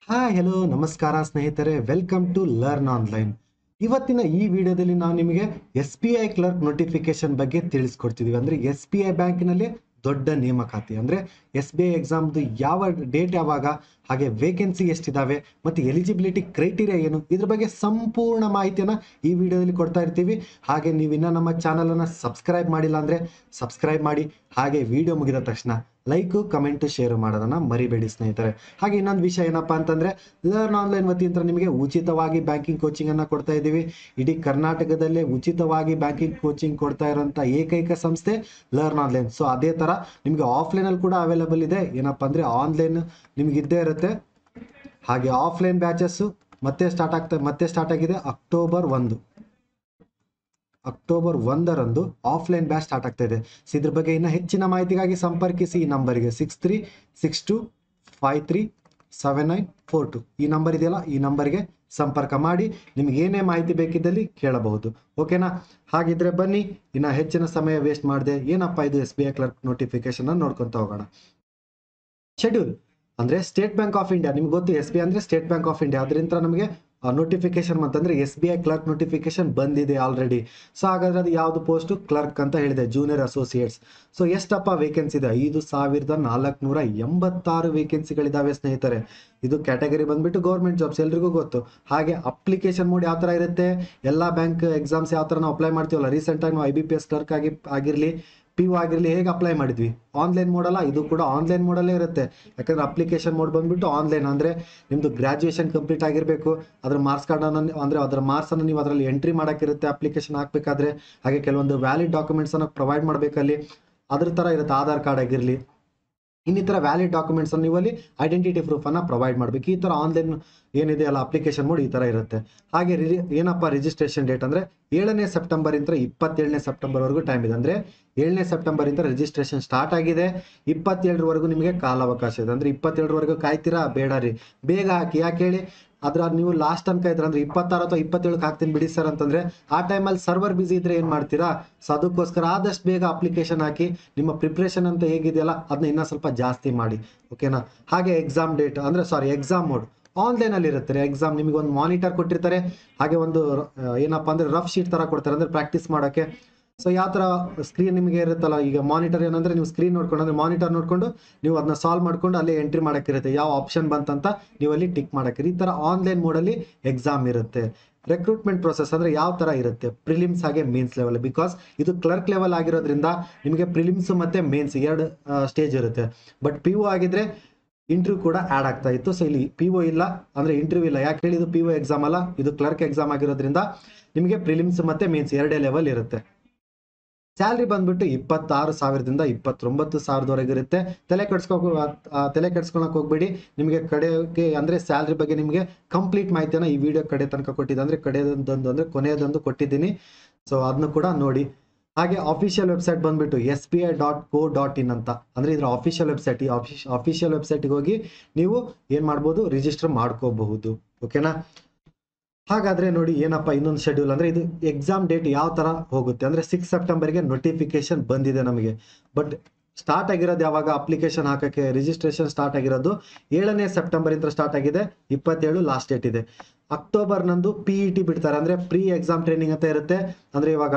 hi hello ನಮಸ್ಕಾರ ಸ್ನೇಹಿತರೆ welcome to learn online ಇವತ್ತಿನ ಈ ವಿಡಿಯೋದಲ್ಲಿ ನಾವು ನಿಮಗೆ S B I clerk notification ಬಗ್ಗೆ ತಿಳಿಸ್ಕೊಡ್ತಿದೀವಿ ಅಂದ್ರೆ ಎಸ್ ಬಿ ಐ ಬ್ಯಾಂಕಿನಲ್ಲಿ ದೊಡ್ಡ ನೇಮಕಾತಿ ಅಂದ್ರೆ ಎಸ್ ಬಿ ಐ ಎಕ್ಸಾಮ್ದು ಯಾವ ಡೇಟ್ ಯಾವಾಗ ಹಾಗೆ ವೇಕೆನ್ಸಿ ಎಷ್ಟಿದಾವೆ ಮತ್ತು ಎಲಿಜಿಬಿಲಿಟಿ ಕ್ರೈಟೀರಿಯಾ ಏನು ಇದ್ರ ಬಗ್ಗೆ ಸಂಪೂರ್ಣ ಮಾಹಿತಿಯನ್ನು ಈ ವಿಡಿಯೋದಲ್ಲಿ ಕೊಡ್ತಾ ಇರ್ತೀವಿ ಹಾಗೆ ನೀವು ಇನ್ನೂ ನಮ್ಮ ಚಾನಲನ್ನು ಸಬ್ಸ್ಕ್ರೈಬ್ ಮಾಡಿಲ್ಲ ಅಂದರೆ ಸಬ್ಸ್ಕ್ರೈಬ್ ಮಾಡಿ ಹಾಗೆ ವಿಡಿಯೋ ಮುಗಿದ ತಕ್ಷಣ ಲೈಕು ಕಮೆಂಟು ಶೇರ್ ಮಾಡೋದನ್ನ ಮರಿಬೇಡಿ ಸ್ನೇಹಿತರೆ ಹಾಗೆ ಇನ್ನೊಂದು ವಿಷಯ ಏನಪ್ಪಾ ಅಂತಂದ್ರೆ ಲರ್ನ್ ಆನ್ಲೈನ್ ವತಿಯಿಂದ ನಿಮಗೆ ಉಚಿತವಾಗಿ ಬ್ಯಾಂಕಿಂಗ್ ಕೋಚಿಂಗ್ ಅನ್ನ ಕೊಡ್ತಾ ಇದ್ದೀವಿ ಇಡೀ ಕರ್ನಾಟಕದಲ್ಲೇ ಉಚಿತವಾಗಿ ಬ್ಯಾಂಕಿಂಗ್ ಕೋಚಿಂಗ್ ಕೊಡ್ತಾ ಇರುವಂತ ಏಕೈಕ ಸಂಸ್ಥೆ ಲರ್ನ್ ಆನ್ಲೈನ್ ಸೊ ಅದೇ ತರ ನಿಮಗೆ ಆಫ್ಲೈನ್ ಅಲ್ಲಿ ಕೂಡ ಅವೈಲೇಬಲ್ ಇದೆ ಏನಪ್ಪಾ ಅಂದ್ರೆ ಆನ್ಲೈನ್ ನಿಮ್ಗೆ ಇದ್ದೇ ಇರುತ್ತೆ ಹಾಗೆ ಆಫ್ಲೈನ್ ಬ್ಯಾಚಸ್ ಮತ್ತೆ ಸ್ಟಾರ್ಟ್ ಆಗ್ತಾ ಮತ್ತೆ ಸ್ಟಾರ್ಟ್ ಆಗಿದೆ ಅಕ್ಟೋಬರ್ ಒಂದು ಅಕ್ಟೋಬರ್ ಒಂದರಂದು ಆಫ್ಲೈನ್ ಬ್ಯಾಚ್ ಸ್ಟಾರ್ಟ್ ಆಗ್ತಾ ಇದೆ ಸೊ ಇದ್ರ ಬಗ್ಗೆ ಇನ್ನು ಹೆಚ್ಚಿನ ಮಾಹಿತಿಗಾಗಿ ಸಂಪರ್ಕಿಸಿ ಈ ನಂಬರಿಗೆ six three six two five three seven nine four two ಈ ನಂಬರ್ ಇದೆಯಲ್ಲ ಈ ನಂಬರ್ಗೆ ಸಂಪರ್ಕ ಮಾಡಿ ನಿಮ್ಗೆ ಏನೇ ಮಾಹಿತಿ ಬೇಕಿದ್ದಲ್ಲಿ ಕೇಳಬಹುದು ಓಕೆನಾ ಹಾಗಿದ್ರೆ ಬನ್ನಿ ಇನ್ನು ಹೆಚ್ಚಿನ ಸಮಯ ವೇಸ್ಟ್ ಮಾಡದೆ ಏನಪ್ಪ ಇದು S B I clerk notification ನೋಡ್ಕೊಂತ ಹೋಗೋಣ ಶೆಡ್ಯೂಲ್ ಅಂದ್ರೆ ಸ್ಟೇಟ್ ಬ್ಯಾಂಕ್ ಆಫ್ ಇಂಡಿಯಾ ನಿಮ್ಗೆ ಗೊತ್ತು ಎಸ್ ಬಿ ಅಂದ್ರೆ ಸ್ಟೇಟ್ ಬ್ಯಾಂಕ್ ಆಫ್ ಇಂಡಿಯಾ ಅದರಿಂದ ನಮಗೆ ನೋಟಿಫಿಕೇಶನ್ ಅಂತಂದ್ರೆ S B I clerk notification ಬಂದಿದೆ ಆಲ್ರೆಡಿ ಸೊ ಹಾಗಾದ್ರೆ ಅದು ಯಾವ್ದು ಪೋಸ್ಟ್ ಕ್ಲರ್ಕ್ ಅಂತ ಹೇಳಿದೆ ಜೂನಿಯರ್ ಅಸೋಸಿಯೇಟ್ಸ್ ಸೊ ಎಷ್ಟಪ್ಪ ವೇಕೆನ್ಸಿ ಇದೆ ಐದು ಸಾವಿರದ ನಾಲ್ಕುನೂರ ಎಂಬತ್ತಾರು ವೇಕೆನ್ಸಿಗಳಿದಾವೆ ಸ್ನೇಹಿತರೆ ಇದು ಕ್ಯಾಟಗರಿ ಬಂದ್ಬಿಟ್ಟು ಗೌರ್ಮೆಂಟ್ ಜಾಬ್ಸ್ ಎಲ್ರಿಗೂ ಗೊತ್ತು ಹಾಗೆ ಅಪ್ಲಿಕೇಶನ್ ಮೋಡ್ ಯಾವ ಥರ ಇರುತ್ತೆ ಎಲ್ಲ ಬ್ಯಾಂಕ್ ಎಕ್ಸಾಮ್ಸ್ ಯಾವ ಥರ ನಾವು ಅಪ್ಲೈ ಮಾಡ್ತೀವಲ್ಲ ರೀಸೆಂಟಾಗಿ ನಾವು I B P S clerk ಆಗಿ ಆಗಿರಲಿ ಪಿ ಯು ಆಗಿರಲಿ ಹೇಗೆ ಅಪ್ಲೈ ಮಾಡಿದ್ವಿ ಆನ್ಲೈನ್ ಮೋಡಲ್ಲ ಇದು ಕೂಡ ಆನ್ಲೈನ್ ಮೋಡಲ್ಲೇ ಇರುತ್ತೆ ಯಾಕಂದ್ರೆ ಅಪ್ಲಿಕೇಶನ್ ಮೋಡ್ ಬಂದ್ಬಿಟ್ಟು ಆನ್ಲೈನ್ ಅಂದರೆ ನಿಮ್ಮದು ಗ್ರಾಜುಯೇಷನ್ ಕಂಪ್ಲೀಟ್ ಆಗಿರಬೇಕು ಅದ್ರ ಮಾರ್ಕ್ಸ್ ಕಾರ್ಡನ್ನು ಅಂದರೆ ಅದರ ಮಾರ್ಕ್ಸನ್ನು ನೀವು ಅದರಲ್ಲಿ ಎಂಟ್ರಿ ಮಾಡೋಕ್ಕಿರುತ್ತೆ ಅಪ್ಲಿಕೇಶನ್ ಹಾಕಬೇಕಾದ್ರೆ ಹಾಗೆ ಕೆಲವೊಂದು ವ್ಯಾಲಿಡ್ ಡಾಕ್ಯುಮೆಂಟ್ಸನ್ನು ಪ್ರೊವೈಡ್ ಮಾಡಬೇಕಲ್ಲಿ ಅದ್ರ ಥರ ಇರುತ್ತೆ ಆಧಾರ್ ಕಾರ್ಡ್ ಆಗಿರಲಿ ಇನ್ನಿತರ ವ್ಯಾಲಿಡ್ ಡಾಕ್ಯುಮೆಂಟ್ಸ್ ನೀವು ಅಲ್ಲಿ ಐಡೆಂಟಿಟಿ ಪ್ರೂಫ್ ಅನ್ನ ಪ್ರೊವೈಡ್ ಮಾಡಬೇಕು ಈ ತರ ಆನ್ಲೈನ್ ಏನಿದೆ ಅಲ್ಲ ಅಪ್ಲಿಕೇಶನ್ ಮೋಡ್ ಈ ತರ ಇರುತ್ತೆ ಹಾಗೆ ರಿ- ಏನಪ್ಪ ರಿಜಿಸ್ಟ್ರೇಷನ್ ಡೇಟ್ ಅಂದ್ರೆ ಏಳನೇ ಸೆಪ್ಟೆಂಬರ್ ಇಂದ ಇಪ್ಪತ್ತೇಳನೇ ಸೆಪ್ಟೆಂಬರ್ ವರೆಗೂ ಟೈಮ್ ಇದೆ ಅಂದ್ರೆ ಏಳನೇ ಸೆಪ್ಟೆಂಬರ್ ಇಂದ ರಿಜಿಸ್ಟ್ರೇಷನ್ ಸ್ಟಾರ್ಟ್ ಆಗಿದೆ ಇಪ್ಪತ್ತೇಳರವರೆಗೂ ನಿಮಗೆ ಕಾಲಾವಕಾಶ ಇದೆ ಅಂದ್ರೆ ಇಪ್ಪತ್ತೇಳರವರೆಗೂ ಕಾಯ್ತೀರಾ ಬೇಡ ರೀ ಬೇಗ ಹಾಕಿ ಯಾಕೆ ಹೇಳಿ ಅದ್ರ ನೀವು ಲಾಸ್ಟ್ ತನಕ ಇದ್ರೆ ಅಂದ್ರೆ ಇಪ್ಪತ್ತಾರು ಅಥವಾ ಇಪ್ಪತ್ತೇಳಕ್ಕೆ ಹಾಕ್ತೀನಿ ಬಿಡಿ ಸರ್ ಅಂತಂದ್ರೆ ಆ ಟೈಮಲ್ಲಿ ಸರ್ವರ್ ಬಿಸಿ ಇದ್ರೆ ಏನ್ ಮಾಡ್ತೀರಾ ಸೊ ಅದಕ್ಕೋಸ್ಕರ ಆದಷ್ಟು ಬೇಗ ಅಪ್ಲಿಕೇಶನ್ ಹಾಕಿ ನಿಮ್ಮ ಪ್ರಿಪ್ರೇಷನ್ ಅಂತ ಹೇಗಿದೆಯಲ್ಲ ಅದನ್ನ ಇನ್ನೂ ಸ್ವಲ್ಪ ಜಾಸ್ತಿ ಮಾಡಿ ಓಕೆನಾ ಹಾಗೆ ಎಕ್ಸಾಮ್ ಡೇಟ್ ಅಂದ್ರೆ ಸಾರಿ ಎಕ್ಸಾಮ್ ಮೋಡ್ ಆನ್ಲೈನ್ ಅಲ್ಲಿ ಇರುತ್ತೆ ಎಕ್ಸಾಮ್ ನಿಮಗೆ ಒಂದು ಮಾನಿಟರ್ ಕೊಟ್ಟಿರ್ತಾರೆ ಹಾಗೆ ಒಂದು ಆ, ಏನಪ್ಪಾ ಅಂದ್ರೆ ರಫ್ ಶೀಟ್ ತರ ಕೊಡ್ತಾರೆ ಅಂದ್ರೆ ಪ್ರಾಕ್ಟೀಸ್ ಮಾಡೋಕೆ ಸೊ ಯಾವ ಥರ ಸ್ಕ್ರೀನ್ ನಿಮಗೆ ಇರುತ್ತಲ್ಲ ಈಗ ಮಾನಿಟರ್ ಏನಂದ್ರೆ ನೀವು ಸ್ಕ್ರೀನ್ ನೋಡ್ಕೊಂಡು ಅಂದ್ರೆ ಮಾನಿಟರ್ ನೋಡ್ಕೊಂಡು ನೀವು ಅದನ್ನ ಸಾಲ್ವ್ ಮಾಡ್ಕೊಂಡು ಅಲ್ಲಿ ಎಂಟ್ರಿ ಮಾಡೋಕ್ಕಿರುತ್ತೆ ಯಾವ ಆಪ್ಷನ್ ಬಂತಂತ ನೀವು ಅಲ್ಲಿ ಟಿಕ್ ಮಾಡೋಕ್ಕಿರಿ ಈ ಥರ ಆನ್ಲೈನ್ ಮೋಡಲ್ಲಿ ಎಕ್ಸಾಮ್ ಇರುತ್ತೆ ರೆಕ್ರೂಟ್ಮೆಂಟ್ ಪ್ರೊಸೆಸ್ ಅಂದ್ರೆ ಯಾವ ತರ ಇರುತ್ತೆ ಪ್ರಿಲಿಮ್ಸ್ ಹಾಗೆ ಮೇನ್ಸ್ ಲೆವೆಲ್ ಬಿಕಾಸ್ ಇದು ಕ್ಲರ್ಕ್ ಲೆವೆಲ್ ಆಗಿರೋದ್ರಿಂದ ನಿಮಗೆ ಪ್ರಿಲಿಮ್ಸ್ ಮತ್ತೆ ಮೇನ್ಸ್ ಎರಡು ಸ್ಟೇಜ್ ಇರುತ್ತೆ ಬಟ್ ಪಿ ಯು ಆಗಿದ್ರೆ ಇಂಟರ್ವ್ಯೂ ಕೂಡ ಆಡ್ ಆಗ್ತಾ ಇತ್ತು ಸೊ ಇಲ್ಲಿ ಪಿ ಒ ಇಲ್ಲ ಅಂದ್ರೆ ಇಂಟರ್ವ್ಯೂ ಇಲ್ಲ ಯಾಕೆ ಹೇಳಿ ಇದು ಪಿ ಒ ಎಕ್ಸಾಮ್ ಅಲ್ಲ ಇದು ಕ್ಲರ್ಕ್ ಎಕ್ಸಾಮ್ ಆಗಿರೋದ್ರಿಂದ ನಿಮಗೆ ಪ್ರಿಲಿಮ್ಸ್ ಮತ್ತೆ ಮೇನ್ಸ್ ಎರಡೇ ಲೆವೆಲ್ ಇರುತ್ತೆ ಸ್ಯಾಲ್ರಿ ಬಂದ್ಬಿಟ್ಟು ಇಪ್ಪತ್ತಾರು ಸಾವಿರದಿಂದ ಇಪ್ಪತ್ತೊಂಬತ್ತು ಸಾವಿರದವರೆಗೆ ಇರುತ್ತೆ ತಲೆ ಕೆಡ್ಸ್ಕೊ ಆ, ತಲೆ ಕೆಡ್ಸ್ಕೊಳಕ್ ಹೋಗ್ಬೇಡಿ ನಿಮಗೆ ಕಡೆಗೆ ಅಂದ್ರೆ ಸ್ಯಾಲ್ರಿ ಬಗ್ಗೆ ನಿಮಗೆ ಕಂಪ್ಲೀಟ್ ಮಾಹಿತಿಯನ್ನ ಈ ವಿಡಿಯೋ ಕಡೆ ತನಕ ಕೊಟ್ಟಿದ್ದೆ ಅಂದ್ರೆ ಕಡೆಯದೊಂದು ಅಂದ್ರೆ ಕೊನೆಯದೊಂದು ಕೊಟ್ಟಿದ್ದೀನಿ ಸೊ ಅದನ್ನು ಕೂಡ ನೋಡಿ ಹಾಗೆ ಅಫಿಷಿಯಲ್ ವೆಬ್ಸೈಟ್ ಬಂದ್ಬಿಟ್ಟು S B I dot co dot in ಅಂತ ಅಂದ್ರೆ ಇದ್ರ ಅಫಿಷಿಯಲ್ ವೆಬ್ಸೈಟ್ ಈ ಅಫಿಷಿಯಲ್ ವೆಬ್ಸೈಟ್ಗೆ ಹೋಗಿ ನೀವು ಏನ್ ಮಾಡ್ಬೋದು ರಿಜಿಸ್ಟರ್ ಮಾಡ್ಕೋಬಹುದು ಓಕೆನಾ ಹಾಗಾದ್ರೆ ನೋಡಿ ಏನಪ್ಪ ಇನ್ನೊಂದು ಶೆಡ್ಯೂಲ್ ಅಂದ್ರೆ ಇದು ಎಕ್ಸಾಮ್ ಡೇಟ್ ಯಾವ ತರ ಹೋಗುತ್ತೆ ಅಂದ್ರೆ ಸಿಕ್ಸ್ ಸೆಪ್ಟೆಂಬರ್ಗೆ ನೋಟಿಫಿಕೇಶನ್ ಬಂದಿದೆ ನಮಗೆ ಬಟ್ ಸ್ಟಾರ್ಟ್ ಆಗಿರೋದು ಯಾವಾಗ ಅಪ್ಲಿಕೇಶನ್ ಹಾಕಕ್ಕೆ ರಿಜಿಸ್ಟ್ರೇಷನ್ ಸ್ಟಾರ್ಟ್ ಆಗಿರೋದು ಏಳನೇ ಸೆಪ್ಟೆಂಬರ್ ಇಂದ ಸ್ಟಾರ್ಟ್ ಆಗಿದೆ ಇಪ್ಪತ್ತೇಳು ಲಾಸ್ಟ್ ಡೇಟ್ ಇದೆ ಅಕ್ಟೋಬರ್ ನಂದು ಪಿ ಇ ಟಿ ಬಿಡ್ತಾರೆ ಅಂದ್ರೆ ಪ್ರೀ ಎಕ್ಸಾಮ್ ಟ್ರೈನಿಂಗ್ ಅಂತ ಇರುತ್ತೆ ಅಂದ್ರೆ ಇವಾಗ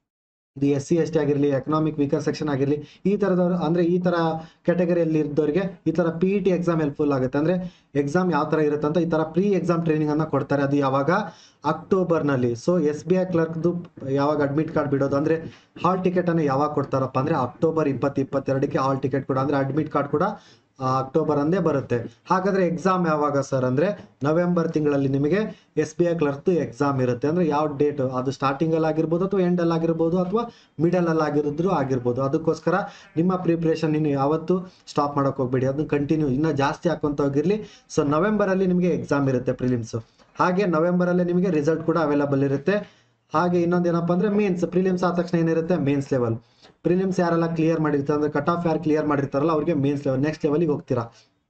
ಇದು ಎಸ್ ಸಿ ಎಸ್ ಟಿ ಆಗಿರಲಿ ಎಕನಾಮಿಕ್ ವೀಕರ್ ಸೆಕ್ಷನ್ ಆಗಿರಲಿ ಈ ಥರದವ್ರು ಅಂದರೆ ಈ ಥರ ಕ್ಯಾಟಗರಿಯಲ್ಲಿ ಇದ್ದವರಿಗೆ ಈ ಥರ P E T exam helpful ಆಗುತ್ತೆ ಅಂದರೆ ಎಕ್ಸಾಮ್ ಯಾವ ಥರ ಇರುತ್ತೆ ಅಂತ ಈ ಥರ ಪ್ರೀ ಎಕ್ಸಾಮ್ ಟ್ರೈನಿಂಗ್ ಅನ್ನ ಕೊಡ್ತಾರೆ ಅದು ಯಾವಾಗ ಅಕ್ಟೋಬರ್ನಲ್ಲಿ ಸೊ ಎಸ್ ಬಿ ಐ ಕ್ಲರ್ಕ್ದು ಯಾವಾಗ ಅಡ್ಮಿಟ್ ಕಾರ್ಡ್ ಬಿಡೋದು ಅಂದರೆ ಹಾಲ್ ಟಿಕೆಟ್ ಅನ್ನು ಯಾವಾಗ ಕೊಡ್ತಾರಪ್ಪ ಅಂದರೆ ಅಕ್ಟೋಬರ್ ಇಪ್ಪತ್ತು ಇಪ್ಪತ್ತೆರಡಕ್ಕೆ ಹಾಲ್ ಟಿಕೆಟ್ ಕೂಡ ಅಂದರೆ ಅಡ್ಮಿಟ್ ಕಾರ್ಡ್ ಕೂಡ ಆ, ಅಕ್ಟೋಬರ್ ಅಂದೇ ಬರುತ್ತೆ ಹಾಗಾದ್ರೆ ಎಕ್ಸಾಮ್ ಯಾವಾಗ ಸರ್ ಅಂದ್ರೆ ನವೆಂಬರ್ ತಿಂಗಳಲ್ಲಿ ನಿಮಗೆ S B I clerk exam ಇರುತ್ತೆ ಅಂದ್ರೆ ಯಾವ ಡೇಟ್ ಅದು ಸ್ಟಾರ್ಟಿಂಗ್ ಅಲ್ಲಿ ಆಗಿರ್ಬೋದು ಅಥವಾ ಎಂಡ್ ಅಲ್ಲಿ ಆಗಿರ್ಬೋದು ಅಥವಾ ಮಿಡಲ್ ಅಲ್ಲಿ ಆಗಿರೋದ್ರು ಆಗಿರ್ಬೋದು ಅದಕ್ಕೋಸ್ಕರ ನಿಮ್ಮ ಪ್ರಿಪ್ರೇಷನ್ ಇನ್ನು ಯಾವತ್ತು ಸ್ಟಾಪ್ ಮಾಡಕ್ ಹೋಗ್ಬೇಡಿ ಅದನ್ನ ಕಂಟಿನ್ಯೂ ಇನ್ನ ಜಾಸ್ತಿ ಹಾಕೊಂತ ಹೋಗಿರ್ಲಿ ಸೊ ನವೆಂಬರ್ ಅಲ್ಲಿ ನಿಮಗೆ ಎಕ್ಸಾಮ್ ಇರುತ್ತೆ ಪ್ರಿಲಿಮ್ಸ್ ಹಾಗೆ ನವೆಂಬರ್ ಅಲ್ಲೇ ನಿಮಗೆ ರಿಸಲ್ಟ್ ಕೂಡ ಅವೈಲಬಲ್ ಇರುತ್ತೆ ಹಾಗೆ ಇನ್ನೊಂದು ಏನಪ್ಪಾ ಅಂದ್ರೆ ಮೇನ್ಸ್ ಪ್ರಿಲಿಮ್ಸ್ ಆದ ತಕ್ಷಣ ಏನಿರುತ್ತೆ ಮೇನ್ಸ್ ಲೆವೆಲ್ ಪ್ರಿಲಿಮ್ಸ್ ಯಾರೆಲ್ಲ ಕ್ಲಿಯರ್ ಮಾಡಿರ್ತಾರೆ ಅಂದ್ರೆ ಕಟ್ ಆಫ್ ಯಾರು ಕ್ಲಿಯರ್ ಮಾಡಿರ್ತಾರಲ್ಲ ಅವ್ರಿಗೆ ಮೇನ್ಸ್ ಲೆವೆಲ್ ನೆಕ್ಸ್ಟ್ ಲೆವೆಲ್ಗೆ ಹೋಗ್ತೀರಾ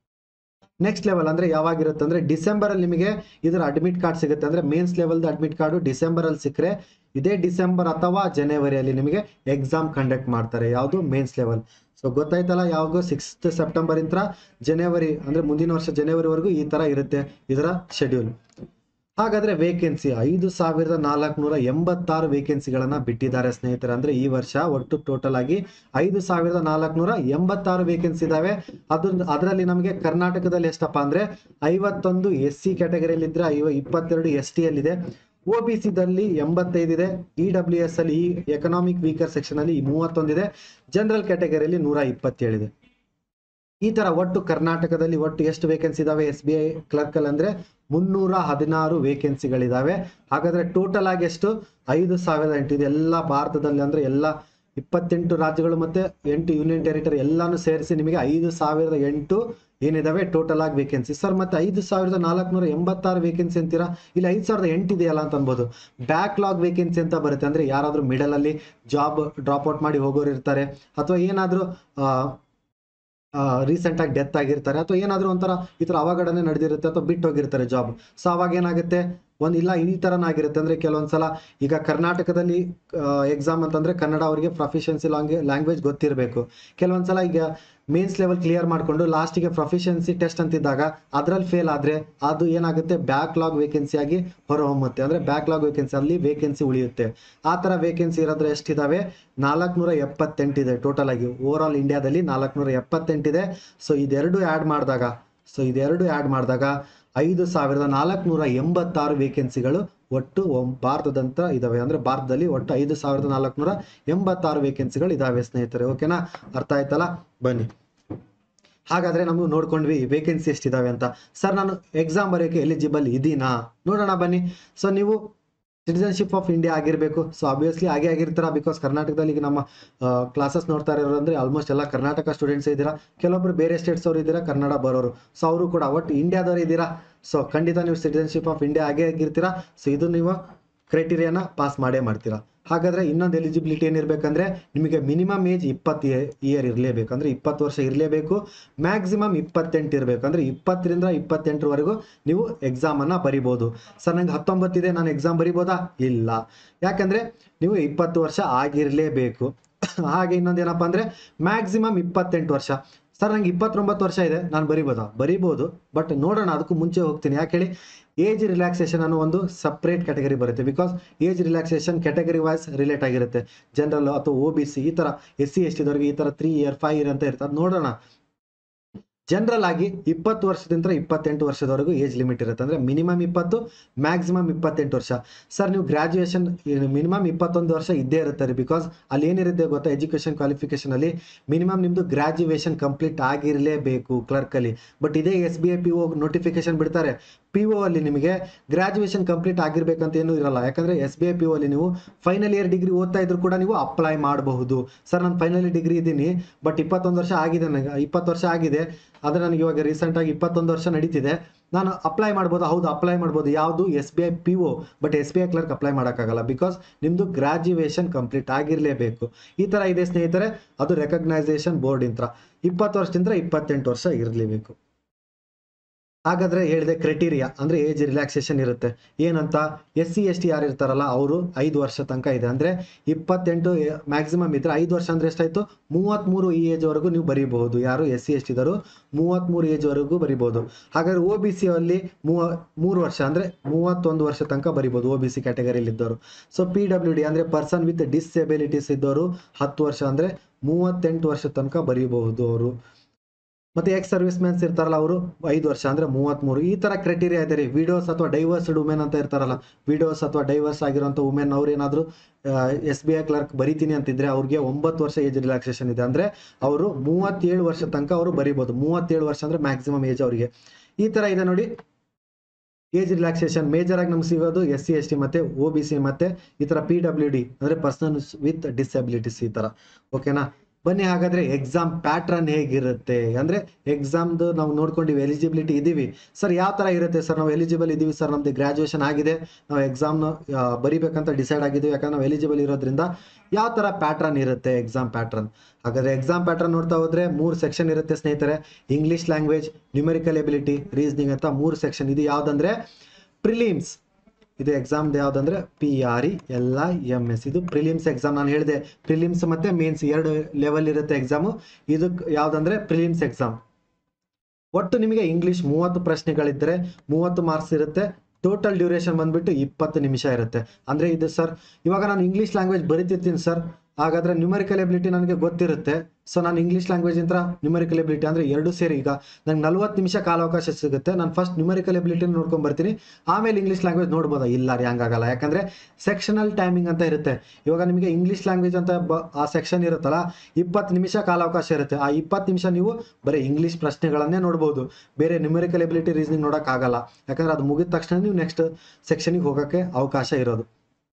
ನೆಕ್ಸ್ಟ್ ಲೆವೆಲ್ ಅಂದ್ರೆ ಯಾವಾಗಿರುತ್ತೆ ಅಂದ್ರೆ ಡಿಸೆಂಬರ್ ಅಲ್ಲಿ ನಿಮಗೆ ಇದರ ಅಡ್ಮಿಟ್ ಕಾರ್ಡ್ ಸಿಗುತ್ತೆ ಅಂದ್ರೆ ಮೇನ್ಸ್ ಲೆವೆಲ್ದ ಅಡ್ಮಿಟ್ ಕಾರ್ಡು ಡಿಸೆಂಬರ್ ಅಲ್ಲಿ ಸಿಕ್ಕರೆ ಇದೇ ಡಿಸೆಂಬರ್ ಅಥವಾ ಜನವರಿಯಲ್ಲಿ ನಿಮಗೆ ಎಕ್ಸಾಮ್ ಕಂಡಕ್ಟ್ ಮಾಡ್ತಾರೆ ಯಾವುದು ಮೇನ್ಸ್ ಲೆವೆಲ್ ಸೊ ಗೊತ್ತಾಯ್ತಲ್ಲ ಯಾವಾಗ ಸಿಕ್ಸ್ತ್ ಸೆಪ್ಟೆಂಬರ್ ಇಂದ ಜನವರಿ ಅಂದ್ರೆ ಮುಂದಿನ ವರ್ಷ ಜನವರಿವರೆಗೂ ಈ ತರ ಇರುತ್ತೆ ಇದರ ಶೆಡ್ಯೂಲ್ ಹಾಗಾದ್ರೆ ವೇಕೆನ್ಸಿ ಐದು ಸಾವಿರದ ನಾಲ್ಕುನೂರ ಎಂಬತ್ತಾರು ವೇಕೆನ್ಸಿಗಳನ್ನ ಬಿಟ್ಟಿದ್ದಾರೆ ಸ್ನೇಹಿತರೆ ಅಂದ್ರೆ ಈ ವರ್ಷ ಒಟ್ಟು ಟೋಟಲ್ ಆಗಿ ಐದು ಸಾವಿರದ ನಾಲ್ಕುನೂರ ಎಂಬತ್ತಾರು ವೇಕೆನ್ಸಿ ಇದಾವೆ ಅದು ಅದರಲ್ಲಿ ನಮಗೆ ಕರ್ನಾಟಕದಲ್ಲಿ ಎಷ್ಟಪ್ಪ ಅಂದ್ರೆ ಐವತ್ತೊಂದು ಎಸ್ ಸಿ ಕ್ಯಾಟಗರಿಯಲ್ಲಿ ಇದ್ರೆ ಐವ ಇಪ್ಪತ್ತೆರಡು ಎಸ್ ಟಿ ಅಲ್ಲಿದೆ ಒ ಬಿ ಸಿದಲ್ಲಿ ಎಂಬತ್ತೈದಿದೆ ಇ ಡಬ್ಲ್ಯೂ ಎಸ್ ಅಲ್ಲಿ ಈ ಎಕನಾಮಿಕ್ ವೀಕರ್ ಸೆಕ್ಷನ್ ಅಲ್ಲಿ ಮೂವತ್ತೊಂದಿದೆ ಜನರಲ್ ಕ್ಯಾಟಗರಿಯಲ್ಲಿ ನೂರ ಇಪ್ಪತ್ತೇಳಿದೆ ಈ ತರ ಒಟ್ಟು ಕರ್ನಾಟಕದಲ್ಲಿ ಒಟ್ಟು ಎಷ್ಟು ವೇಕೆನ್ಸಿ ಇದಾವೆ ಎಸ್ ಬಿ ಐ ಕ್ಲರ್ಕ್ ಅಲ್ಲಿ ಅಂದ್ರೆ ಮುನ್ನೂರ ಹದಿನಾರು ವೇಕೆನ್ಸಿಗಳಿದಾವೆ ಹಾಗಾದ್ರೆ ಟೋಟಲ್ ಆಗಿ ಎಷ್ಟು ಐದು ಸಾವಿರದ ಎಂಟು ಇದು ಎಲ್ಲ ಭಾರತದಲ್ಲಿ ಅಂದ್ರೆ ಎಲ್ಲ ಇಪ್ಪತ್ತೆಂಟು ರಾಜ್ಯಗಳು ಮತ್ತೆ ಎಂಟು ಯೂನಿಯನ್ ಟೆರಿಟರಿ ಎಲ್ಲಾನು ಸೇರಿಸಿ ನಿಮಗೆ ಐದು ಸಾವಿರದ ಎಂಟು ಏನಿದಾವೆ ಟೋಟಲ್ ಆಗಿ ವೇಕೆನ್ಸಿ ಸರ್ ಮತ್ತೆ ಐದು ಸಾವಿರದ ನಾಲ್ಕುನೂರ ಎಂಬತ್ತಾರು ವೇಕೆನ್ಸಿ ಅಂತೀರಾ ಇಲ್ಲಿ ಐದು ಸಾವಿರದ ಎಂಟು ಇದೆಯಲ್ಲ ಅಂತ ಅನ್ಬೋದು ಬ್ಯಾಕ್ಲಾಗ್ ವೇಕೆನ್ಸಿ ಅಂತ ಬರುತ್ತೆ ಅಂದ್ರೆ ಯಾರಾದ್ರೂ ಮಿಡಲ್ ಅಲ್ಲಿ ಜಾಬ್ ಡ್ರಾಪ್ ಔಟ್ ಮಾಡಿ ಹೋಗೋರು ಇರ್ತಾರೆ ಅಥವಾ ಏನಾದ್ರೂ ರೀಸೆಂಟ್ ಆಗಿ ಡೆತ್ ಆಗಿರ್ತಾರೆ ಅಥವಾ ಏನಾದ್ರೂ ಒಂಥರ ಈ ತರ ಅವಘಡನೆ ನಡೆದಿರುತ್ತೆ ಅಥವಾ ಬಿಟ್ಟು ಹೋಗಿರ್ತಾರೆ ಜಾಬ್ ಸೊ ಅವಾಗ ಏನಾಗುತ್ತೆ ಒಂದ್ ಇಲ್ಲ ಈ ತರನಾಗಿರುತ್ತೆ ಅಂದ್ರೆ ಕೆಲವೊಂದ್ಸಲ ಈಗ ಕರ್ನಾಟಕದಲ್ಲಿ ಎಕ್ಸಾಮ್ ಅಂತಂದ್ರೆ ಕನ್ನಡ ಅವರಿಗೆ ಪ್ರೊಫಿಷಿಯನ್ಸಿ ಲಾಂಗ್ ಲ್ಯಾಂಗ್ವೇಜ್ ಗೊತ್ತಿರಬೇಕು ಕೆಲವೊಂದ್ಸಲ ಈಗ ಮೇನ್ಸ್ ಲೆವೆಲ್ ಕ್ಲಿಯರ್ ಮಾಡ್ಕೊಂಡು ಲಾಸ್ಟಿಗೆ ಪ್ರೊಫಿಷಿಯನ್ಸಿ ಟೆಸ್ಟ್ ಅಂತಿದ್ದಾಗ ಅದ್ರಲ್ಲಿ ಫೇಲ್ ಆದ್ರೆ ಅದು ಏನಾಗುತ್ತೆ ಬ್ಯಾಕ್ಲಾಗ್ ವೇಕೆನ್ಸಿ ಆಗಿ ಹೊರಹೊಮ್ಮುತ್ತೆ ಅಂದ್ರೆ ಬ್ಯಾಕ್ಲಾಗ್ ವೇಕೆನ್ಸಿ ಅಲ್ಲಿ ವೇಕೆನ್ಸಿ ಉಳಿಯುತ್ತೆ ಆ ತರ ವೇಕೆನ್ಸಿ ಇರೋದ್ರೆ ಎಷ್ಟಿದಾವೆ ನಾಲ್ಕುನೂರ ಎಪ್ಪತ್ತೆಂಟಿದೆ ಟೋಟಲ್ ಆಗಿ ಓವರ್ ಆಲ್ ಇಂಡಿಯಾದಲ್ಲಿ ನಾಲ್ಕುನೂರ ಎಪ್ಪತ್ತೆಂಟಿದೆ ಸೊ ಇದೆರಡು ಆ್ಯಡ್ ಮಾಡಿದಾಗ ಸೊ ಇದೆರಡು ಆ್ಯಡ್ ಮಾಡಿದಾಗ ಐದು ಸಾವಿರದ ನಾಲ್ಕುನೂರ ಎಂಬತ್ತಾರು ವೇಕೆನ್ಸಿಗಳು ಒಟ್ಟು ಒಂ- ಭಾರತದಂತ ಇದಾವೆ ಅಂದ್ರೆ ಭಾರತದಲ್ಲಿ ಒಟ್ಟು ಐದು ಸಾವಿರದ ನಾಲ್ಕುನೂರ ಎಂಬತ್ತಾರು ವೇಕೆನ್ಸಿಗಳು ಇದಾವೆ ಸ್ನೇಹಿತರೆ ಓಕೆನಾ ಅರ್ಥ ಆಯ್ತಲ್ಲ ಬನ್ನಿ ಹಾಗಾದ್ರೆ ನಮ್ಗೆ ನೋಡ್ಕೊಂಡ್ವಿ ವೇಕೆನ್ಸಿ ಎಷ್ಟಿದಾವೆ ಅಂತ ಸರ್ ನಾನು ಎಕ್ಸಾಮ್ ಬರೆಯೋಕೆ ಎಲಿಜಿಬಲ್ ಇದೀನಾ ನೋಡೋಣ ಬನ್ನಿ ಸೊ ನೀವು ಸಿಟಿಸನ್ಶಿಪ್ ಆಫ್ ಇಂಡಿಯಾ ಆಗಿರಬೇಕು ಸೊ ಆಬ್ವಿಯಸ್ಲಿ ಹಾಗೆ ಆಗಿರ್ತಾರ ಬಿಕಾಸ್ ಕರ್ನಾಟಕದಲ್ಲಿ ಈಗ ನಮ್ಮ ಕ್ಲಾಸಸ್ ನೋಡ್ತಾ ಇರೋರು ಅಂದ್ರೆ ಆಲ್ಮೋಸ್ಟ್ ಎಲ್ಲ ಕರ್ನಾಟಕ ಸ್ಟೂಡೆಂಟ್ಸ್ ಇದ್ದೀರಾ ಕೆಲವೊಬ್ರು ಬೇರೆ ಸ್ಟೇಟ್ಸ್ ಅವರು ಇದ್ದೀರಾ ಕನ್ನಡ ಬರೋರು ಸೊ ಅವರು ಕೂಡ ಒಟ್ಟು ಇಂಡಿಯಾದವ್ರು ಇದ್ದೀರಾ ಸೊ ಖಂಡಿತ ನೀವು ಸಿಟಿಸನ್ಶಿಪ್ ಆಫ್ ಇಂಡಿಯಾ ಹಾಗೆ ಆಗಿರ್ತೀರಾ ಸೊ ಇದು ನೀವು ಕ್ರೈಟೀರಿಯಾನ ಪಾಸ್ ಮಾಡೇ ಮಾಡ್ತೀರಾ ಹಾಗಾದ್ರೆ ಇನ್ನೊಂದು ಎಲಿಜಿಬಿಲಿಟಿ ಏನಿರ್ಬೇಕಂದ್ರೆ ನಿಮಗೆ ಮಿನಿಮಮ್ ಏಜ್ ಇಪ್ಪತ್ತು ಇಯರ್ ಇರಲೇಬೇಕು ಅಂದ್ರೆ ಇಪ್ಪತ್ತು ವರ್ಷ ಇರಲೇಬೇಕು ಮ್ಯಾಕ್ಸಿಮಮ್ ಇಪ್ಪತ್ತೆಂಟು ಇರಬೇಕು ಅಂದ್ರೆ ಇಪ್ಪತ್ತರಿಂದ ಇಪ್ಪತ್ತೆಂಟರವರೆಗೂ ನೀವು ಎಕ್ಸಾಮ್ ಅನ್ನ ಬರಿಬೋದು ಸರ್ ನಂಗೆ ಹತ್ತೊಂಬತ್ತಿದೆ ನಾನು ಎಕ್ಸಾಮ್ ಬರಿಬೋದಾ ಇಲ್ಲ ಯಾಕಂದ್ರೆ ನೀವು ಇಪ್ಪತ್ತು ವರ್ಷ ಆಗಿರಲೇಬೇಕು ಹಾಗೆ ಇನ್ನೊಂದೇನಪ್ಪ ಅಂದ್ರೆ ಮ್ಯಾಕ್ಸಿಮಮ್ ಇಪ್ಪತ್ತೆಂಟು ವರ್ಷ ಸರ್ ನಂಗೆ ಇಪ್ಪತ್ತೊಂಬತ್ತು ವರ್ಷ ಇದೆ ನಾನು ಬರಿಬೋದಾ ಬರಿಬೋದು ಬಟ್ ನೋಡೋಣ ಅದಕ್ಕೂ ಮುಂಚೆ ಹೋಗ್ತೀನಿ ಯಾಕೆ ಹೇಳಿ ಏಜ್ ರಿಲ್ಯಾಕ್ಸೇಷನ್ ಅನ್ನೋ ಒಂದು ಸಪ್ರೇಟ್ ಕ್ಯಾಟಗರಿ ಬರುತ್ತೆ because age relaxation category wise relate ಆಗಿರುತ್ತೆ ಜನರಲ್ ಅಥವಾ ಒ ಬಿ ಸಿ ಈ ತರ ಎಸ್ ಸಿ ಎಸ್ ಟಿದವ್ರಿಗೆ ಈ ತರ ತ್ರೀ ಇಯರ್ ಫೈವ್ ಇಯರ್ ಅಂತ ಇರ್ತದೆ ನೋಡೋಣ ಜನರಲ್ ಆಗಿ ಇಪ್ಪತ್ತು ವರ್ಷದಿಂದ ಇಪ್ಪತ್ತೆಂಟು ವರ್ಷದವರೆಗೂ ಏಜ್ ಲಿಮಿಟ್ ಇರುತ್ತೆ ಅಂದ್ರೆ ಮಿನಿಮಮ್ ಇಪ್ಪತ್ತು ಮ್ಯಾಕ್ಸಿಮಮ್ ಇಪ್ಪತ್ತೆಂಟು ವರ್ಷ ಸರ್ ನೀವು ಗ್ರಾಜುಯೇಷನ್ ಮಿನಿಮಮ್ ಇಪ್ಪತ್ತೊಂದು ವರ್ಷ ಇದ್ದೇ ಇರುತ್ತೆ ರೀ ಬಿಕಾಸ್ ಅಲ್ಲಿ ಏನಿರುತ್ತೆ ಗೊತ್ತಾ ಎಜುಕೇಶನ್ ಕ್ವಾಲಿಫಿಕೇಶನ್ ಅಲ್ಲಿ ಮಿನಿಮಮ್ ನಿಮ್ದು ಗ್ರಾಜುಯೇಷನ್ ಕಂಪ್ಲೀಟ್ ಆಗಿರಲೇಬೇಕು ಕ್ಲರ್ಕ್ ಅಲ್ಲಿ ಬಟ್ ಇದೇ S B I P O notification ಬಿಡ್ತಾರೆ ಪಿ ಒ ಅಲ್ಲಿ ನಿಮಗೆ ಗ್ರಾಜುಯೇಷನ್ ಕಂಪ್ಲೀಟ್ ಆಗಿರ್ಬೇಕಂತ ಏನೂ ಇರಲ್ಲ ಯಾಕಂದ್ರೆ S B I P O ಅಲ್ಲಿ ನೀವು ಫೈನಲ್ ಇಯರ್ ಡಿಗ್ರಿ ಓದ್ತಾ ಇದ್ರು ಕೂಡ ನೀವು ಅಪ್ಲೈ ಮಾಡಬಹುದು ಸರ್ ನಾನು ಫೈನಲ್ ಡಿಗ್ರಿ ಇದ್ದೀನಿ ಬಟ್ ಇಪ್ಪತ್ತೊಂದು ವರ್ಷ ಆಗಿದೆ ನನಗೆ ಇಪ್ಪತ್ತು ವರ್ಷ ಆಗಿದೆ ಆದರೆ ನನಗೆ ಇವಾಗ ರೀಸೆಂಟ್ ಆಗಿ ಇಪ್ಪತ್ತೊಂದು ವರ್ಷ ನಡೀತಿದೆ ನಾನು ಅಪ್ಲೈ ಮಾಡ್ಬೋದು ಹೌದು ಅಪ್ಲೈ ಮಾಡ್ಬೋದು ಯಾವುದು S B I P O but S B I clerk apply ಮಾಡೋಕ್ಕಾಗಲ್ಲ ಬಿಕಾಸ್ ನಿಮ್ಮದು ಗ್ರಾಜುಯೇಷನ್ ಕಂಪ್ಲೀಟ್ ಆಗಿರಲೇಬೇಕು ಈ ಥರ ಇದೆ ಸ್ನೇಹಿತರೆ ಅದು ರೆಕಗ್ನೈಸೇಷನ್ ಬೋರ್ಡ್ ಇಂತ್ರ ಇಪ್ಪತ್ತು ವರ್ಷದಿಂದ ಇಪ್ಪತ್ತೆಂಟು ವರ್ಷ ಇರಲೇಬೇಕು ಹಾಗಾದ್ರೆ ಹೇಳಿದೆ ಕ್ರೈಟೀರಿಯಾ ಅಂದ್ರೆ ಏಜ್ ರಿಲ್ಯಾಕ್ಸೇಷನ್ ಇರುತ್ತೆ ಏನಂತ ಎಸ್ ಸಿ ಎಸ್ ಟಿ ಯಾರು ಇರ್ತಾರಲ್ಲ ಅವರು ಐದು ವರ್ಷ ತನಕ ಇದೆ ಅಂದ್ರೆ ಇಪ್ಪತ್ತೆಂಟು ಮ್ಯಾಕ್ಸಿಮಮ್ ಇದ್ರೆ ಐದು ವರ್ಷ ಅಂದ್ರೆ ಎಷ್ಟಾಯ್ತು ಮೂವತ್ಮೂರು ಈ ಏಜ್ ವರೆಗೂ ನೀವು ಬರೀಬಹುದು ಯಾರು ಎಸ್ ಸಿ ಎಸ್ ಟಿದವರು ಮೂವತ್ಮೂರು ಏಜ್ ವರೆಗೂ ಬರೀಬಹುದು ಹಾಗಾದ್ರೆ ಒ ಬಿ ಸಿ ಅಲ್ಲಿ ಮೂವ ಮೂರು ವರ್ಷ ಅಂದ್ರೆ ಮೂವತ್ತೊಂದು ವರ್ಷ ತನಕ ಬರೀಬಹುದು ಒ ಬಿ ಸಿ ಕ್ಯಾಟಗರಿಯಲ್ಲಿ ಇದ್ದವರು ಸೊ ಪಿ ಡಬ್ಲ್ಯೂ ಡಿ ಅಂದ್ರೆ ಪರ್ಸನ್ ವಿತ್ ಡಿಸೆಬಿಲಿಟೀಸ್ ಇದ್ದವರು ಹತ್ತು ವರ್ಷ ಅಂದ್ರೆ ಮೂವತ್ತೆಂಟು ವರ್ಷ ತನಕ ಬರೀಬಹುದು ಅವರು ಮತ್ತೆ ಎಕ್ಸ್ ಸರ್ವಿಸ್ ಮ್ಯಾನ್ಸ್ ಇರ್ತಾರಲ್ಲ ಅವರು ಐದು ವರ್ಷ ಅಂದ್ರೆ ಮೂವತ್ಮೂರು ಈ ತರ ಕ್ರೈಟೀರಿಯಾ ಇದೆ ರೀ ವಿಡೋಸ್ ಅಥವಾ ಡೈವರ್ಸ್ಡ್ ವುಮೆನ್ ಅಂತ ಇರ್ತಾರಲ್ಲ ವಿಡೋಸ್ ಅಥವಾ ಡೈವರ್ಸ್ ಆಗಿರುವಂತ ವುಮೆನ್ ಅವ್ರು ಏನಾದ್ರು ಎಸ್ ಬಿ ಐ ಕ್ಲರ್ಕ್ ಬರಿತೀನಿ ಅಂತಿದ್ರೆ ಅವ್ರಿಗೆ ಒಂಬತ್ತು ವರ್ಷ ಏಜ್ ರಿಲ್ಯಾಕ್ಸೇಷನ್ ಇದೆ ಅಂದ್ರೆ ಅವರು ಮೂವತ್ತೇಳು ವರ್ಷ ತನಕ ಅವರು ಬರಿಬಹುದು ಮೂವತ್ತೇಳು ವರ್ಷ ಅಂದ್ರೆ ಮ್ಯಾಕ್ಸಿಮಮ್ ಏಜ್ ಅವರಿಗೆ ಈ ತರ ಇದೆ ನೋಡಿ ಏಜ್ ರಿಲ್ಯಾಕ್ಸೇಷನ್ ಮೇಜರ್ ಆಗಿ ನಮ್ಗೆ ಸಿಗೋದು ಎಸ್ ಸಿ ಎಸ್ ಟಿ ಮತ್ತೆ ಒ ಬಿ ಸಿ ಮತ್ತೆ ಈ ತರ ಪಿ ಡಬ್ಲ್ಯೂ ಡಿ ಅಂದ್ರೆ ಪರ್ಸನ್ಸ್ ವಿತ್ ಡಿಸಬಿಲಿಟೀಸ್ ಈ ತರ ಓಕೆನಾ ಬನ್ನಿ ಹಾಗಾದ್ರೆ ಎಕ್ಸಾಮ್ ಪ್ಯಾಟ್ರನ್ ಹೇಗಿರುತ್ತೆ ಅಂದ್ರೆ ಎಕ್ಸಾಮ್ದು ನಾವು ನೋಡ್ಕೊಂಡಿವಿ ಎಲಿಜಿಬಿಲಿಟಿ ಇದೀವಿ ಸರ್ ಯಾವ ತರ ಇರುತ್ತೆ ಸರ್ ನಾವು ಎಲಿಜಿಬಲ್ ಇದೀವಿ ಸರ್ ನಮ್ದು ಗ್ರಾಜುಯೇಷನ್ ಆಗಿದೆ ನಾವು ಎಕ್ಸಾಮ್ನ ಬರಿಬೇಕಂತ ಡಿಸೈಡ್ ಆಗಿದ್ದೀವಿ ಯಾಕಂದ್ರೆ ನಾವು ಎಲಿಜಿಬಲ್ ಇರೋದ್ರಿಂದ ಯಾವ ತರ ಪ್ಯಾಟ್ರನ್ ಇರುತ್ತೆ ಎಕ್ಸಾಮ್ ಪ್ಯಾಟ್ರನ್ ಹಾಗಾದ್ರೆ ಎಕ್ಸಾಮ್ ಪ್ಯಾಟ್ರನ್ ನೋಡ್ತಾ ಹೋದ್ರೆ ಮೂರು ಸೆಕ್ಷನ್ ಇರುತ್ತೆ ಸ್ನೇಹಿತರೆ English language numerical ability reasoning ಅಂತ ಮೂರು ಸೆಕ್ಷನ್ ಇದು ಯಾವ್ದಂದ್ರೆ ಪ್ರಿಲಿಮ್ಸ್ ಇದು ಎಕ್ಸಾಮ್ ಯಾವ್ದಂದ್ರೆ P R E L I M S ಇದು ಪ್ರಿಲಿಮ್ಸ್ ಎಕ್ಸಾಮ್ ನಾನು ಹೇಳಿದೆ ಪ್ರಿಲಿಮ್ಸ್ ಮತ್ತೆ ಮೇನ್ಸ್ ಎರಡು ಲೆವೆಲ್ ಇರುತ್ತೆ ಎಕ್ಸಾಮು ಇದು ಯಾವ್ದಂದ್ರೆ ಪ್ರಿಲಿಮ್ಸ್ ಎಕ್ಸಾಮ್ ಒಟ್ಟು ನಿಮಗೆ ಇಂಗ್ಲಿಷ್ ಮೂವತ್ತು ಪ್ರಶ್ನೆಗಳಿದ್ದರೆ ಮೂವತ್ತು ಮಾರ್ಕ್ಸ್ ಇರುತ್ತೆ ಟೋಟಲ್ ಡ್ಯೂರೇಷನ್ ಬಂದ್ಬಿಟ್ಟು ಇಪ್ಪತ್ತು ನಿಮಿಷ ಇರುತ್ತೆ ಅಂದ್ರೆ ಇದು ಸರ್ ಇವಾಗ ನಾನು ಇಂಗ್ಲಿಷ್ ಲ್ಯಾಂಗ್ವೇಜ್ ಬರಿತಿರ್ತೀನಿ ಸರ್ ಹಾಗಾದ್ರೆ ನ್ಯೂಮರಿಕಲ್ ಎಬಿಲಿಟಿ ನನಗೆ ಗೊತ್ತಿರುತ್ತೆ ಸೊ ನಾನು ಇಂಗ್ಲಿಷ್ ಲ್ಯಾಂಗ್ವೇಜ್ ಅಂತ ನ್ಯೂಮರಿಕಲ್ ಎಬಿಲಿಟಿ ಅಂದ್ರೆ ಎರಡು ಸೇರಿ ಈಗ ನಂಗೆ ನಲ್ವತ್ತು ನಿಮಿಷ ಕಾಲಾವಕಾಶ ಸಿಗುತ್ತೆ ನಾನು ಫಸ್ಟ್ ನ್ಯೂಮರಿಕಲ್ ಎಬಿಲಿಟಿ ನೋಡ್ಕೊಂಡ್ ಬರ್ತೀನಿ ಆಮೇಲೆ ಇಂಗ್ಲಿಷ್ ಲ್ಯಾಂಗ್ವೇಜ್ ನೋಡ್ಬೋದಾ ಇಲ್ಲ ರೀ ಹಂಗಾಗಲ್ಲ ಯಾಕಂದ್ರೆ ಸೆಕ್ಷನಲ್ ಟೈಮಿಂಗ್ ಅಂತ ಇರುತ್ತೆ ಇವಾಗ ನಿಮಗೆ ಇಂಗ್ಲಿಷ್ ಲ್ಯಾಂಗ್ವೇಜ್ ಅಂತ ಬ- ಆ ಸೆಕ್ಷನ್ ಇರುತ್ತಲ್ಲ ಇಪ್ಪತ್ತು ನಿಮಿಷ ಕಾಲಾವಕಾಶ ಇರುತ್ತೆ ಆ ಇಪ್ಪತ್ತು ನಿಮಿಷ ನೀವು ಬರೀ ಇಂಗ್ಲಿಷ್ ಪ್ರಶ್ನೆಗಳನ್ನೇ ನೋಡ್ಬೋದು ಬೇರೆ ನ್ಯೂಮರಿಕಲ್ ಎಬಿಲಿಟಿ ರೀಸನಿಂಗ್ ನೋಡೋಕ್ಕಾಗಲ್ಲ ಯಾಕಂದ್ರೆ ಅದು ಮುಗಿದ ತಕ್ಷಣ ನೀವು ನೆಕ್ಸ್ಟ್ ಸೆಕ್ಷನಿಗೆ ಹೋಗೋಕ್ಕೆ ಅವಕಾಶ ಇರೋದು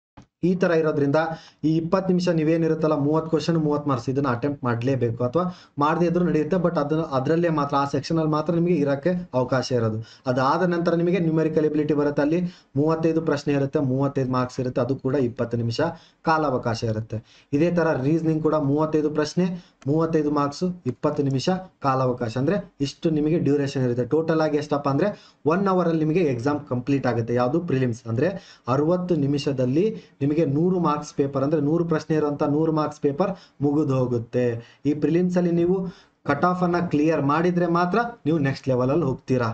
ಈ ತರ ಇರೋದ್ರಿಂದ ಈ ಇಪ್ಪತ್ತು ನಿಮಿಷ ನೀವೇನಿರುತ್ತಲ್ಲ ಮೂವತ್ತು ಕ್ವಶನ್ ಮೂವತ್ತು ಮಾರ್ಕ್ಸ್ ಇದನ್ನ ಅಟೆಂಪ್ಟ್ ಮಾಡಲೇಬೇಕು ಅಥವಾ ಮಾಡದೇ ಇದ್ರೂ ನಡೆಯುತ್ತೆ ಬಟ್ ಅದನ್ನ ಅದರಲ್ಲೇ ಮಾತ್ರ ಆ ಸೆಕ್ಷನ್ ಅಲ್ಲಿ ಮಾತ್ರ ನಿಮಗೆ ಇರಕ್ಕೆ ಅವಕಾಶ ಇರೋದು ಅದಾದ ನಂತರ ನಿಮಗೆ ನ್ಯೂಮರಿಕಲ್ ಎಬಿಲಿಟಿ ಬರುತ್ತೆ ಅಲ್ಲಿ ಮೂವತ್ತೈದು ಪ್ರಶ್ನೆ ಇರುತ್ತೆ ಮೂವತ್ತೈದು ಮಾರ್ಕ್ಸ್ ಇರುತ್ತೆ ಅದು ಕೂಡ ಇಪ್ಪತ್ತು ನಿಮಿಷ ಕಾಲಾವಕಾಶ ಇರುತ್ತೆ ಇದೇ ತರ ರೀಸನಿಂಗ್ ಕೂಡ ಮೂವತ್ತೈದು ಪ್ರಶ್ನೆ ಮೂವತ್ತೈದು ಮಾರ್ಕ್ಸ್ ಇಪ್ಪತ್ತು ನಿಮಿಷ ಕಾಲಾವಕಾಶ ಅಂದ್ರೆ ಇಷ್ಟು ನಿಮಗೆ ಡ್ಯೂರೇಷನ್ ಇರುತ್ತೆ ಟೋಟಲ್ ಆಗಿ ಎಷ್ಟಪ್ಪ ಅಂದ್ರೆ ಒನ್ ಅವರ್ ಅಲ್ಲಿ ನಿಮಗೆ ಎಕ್ಸಾಮ್ ಕಂಪ್ಲೀಟ್ ಆಗುತ್ತೆ ಯಾವುದು ಪ್ರಿಲಿಮ್ಸ್ ಅಂದ್ರೆ ಅರವತ್ತು ನಿಮಿಷದಲ್ಲಿ ನಿಮಗೆ ನೂರು ಮಾರ್ಕ್ಸ್ ಪೇಪರ್ ಅಂದ್ರೆ ನೂರು ಪ್ರಶ್ನೆ ಇರುವಂತ ನೂರು ಮಾರ್ಕ್ಸ್ ಪೇಪರ್ ಮುಗಿದು ಹೋಗುತ್ತೆ ಈ ಪ್ರಿಲಿಮ್ಸ್ ಅಲ್ಲಿ ನೀವು ಕಟ್ ಆಫ್ ಅನ್ನ ಕ್ಲಿಯರ್ ಮಾಡಿದ್ರೆ ಮಾತ್ರ ನೀವು ನೆಕ್ಸ್ಟ್ ಲೆವೆಲ್ ಅಲ್ಲಿ ಹೋಗ್ತೀರಾ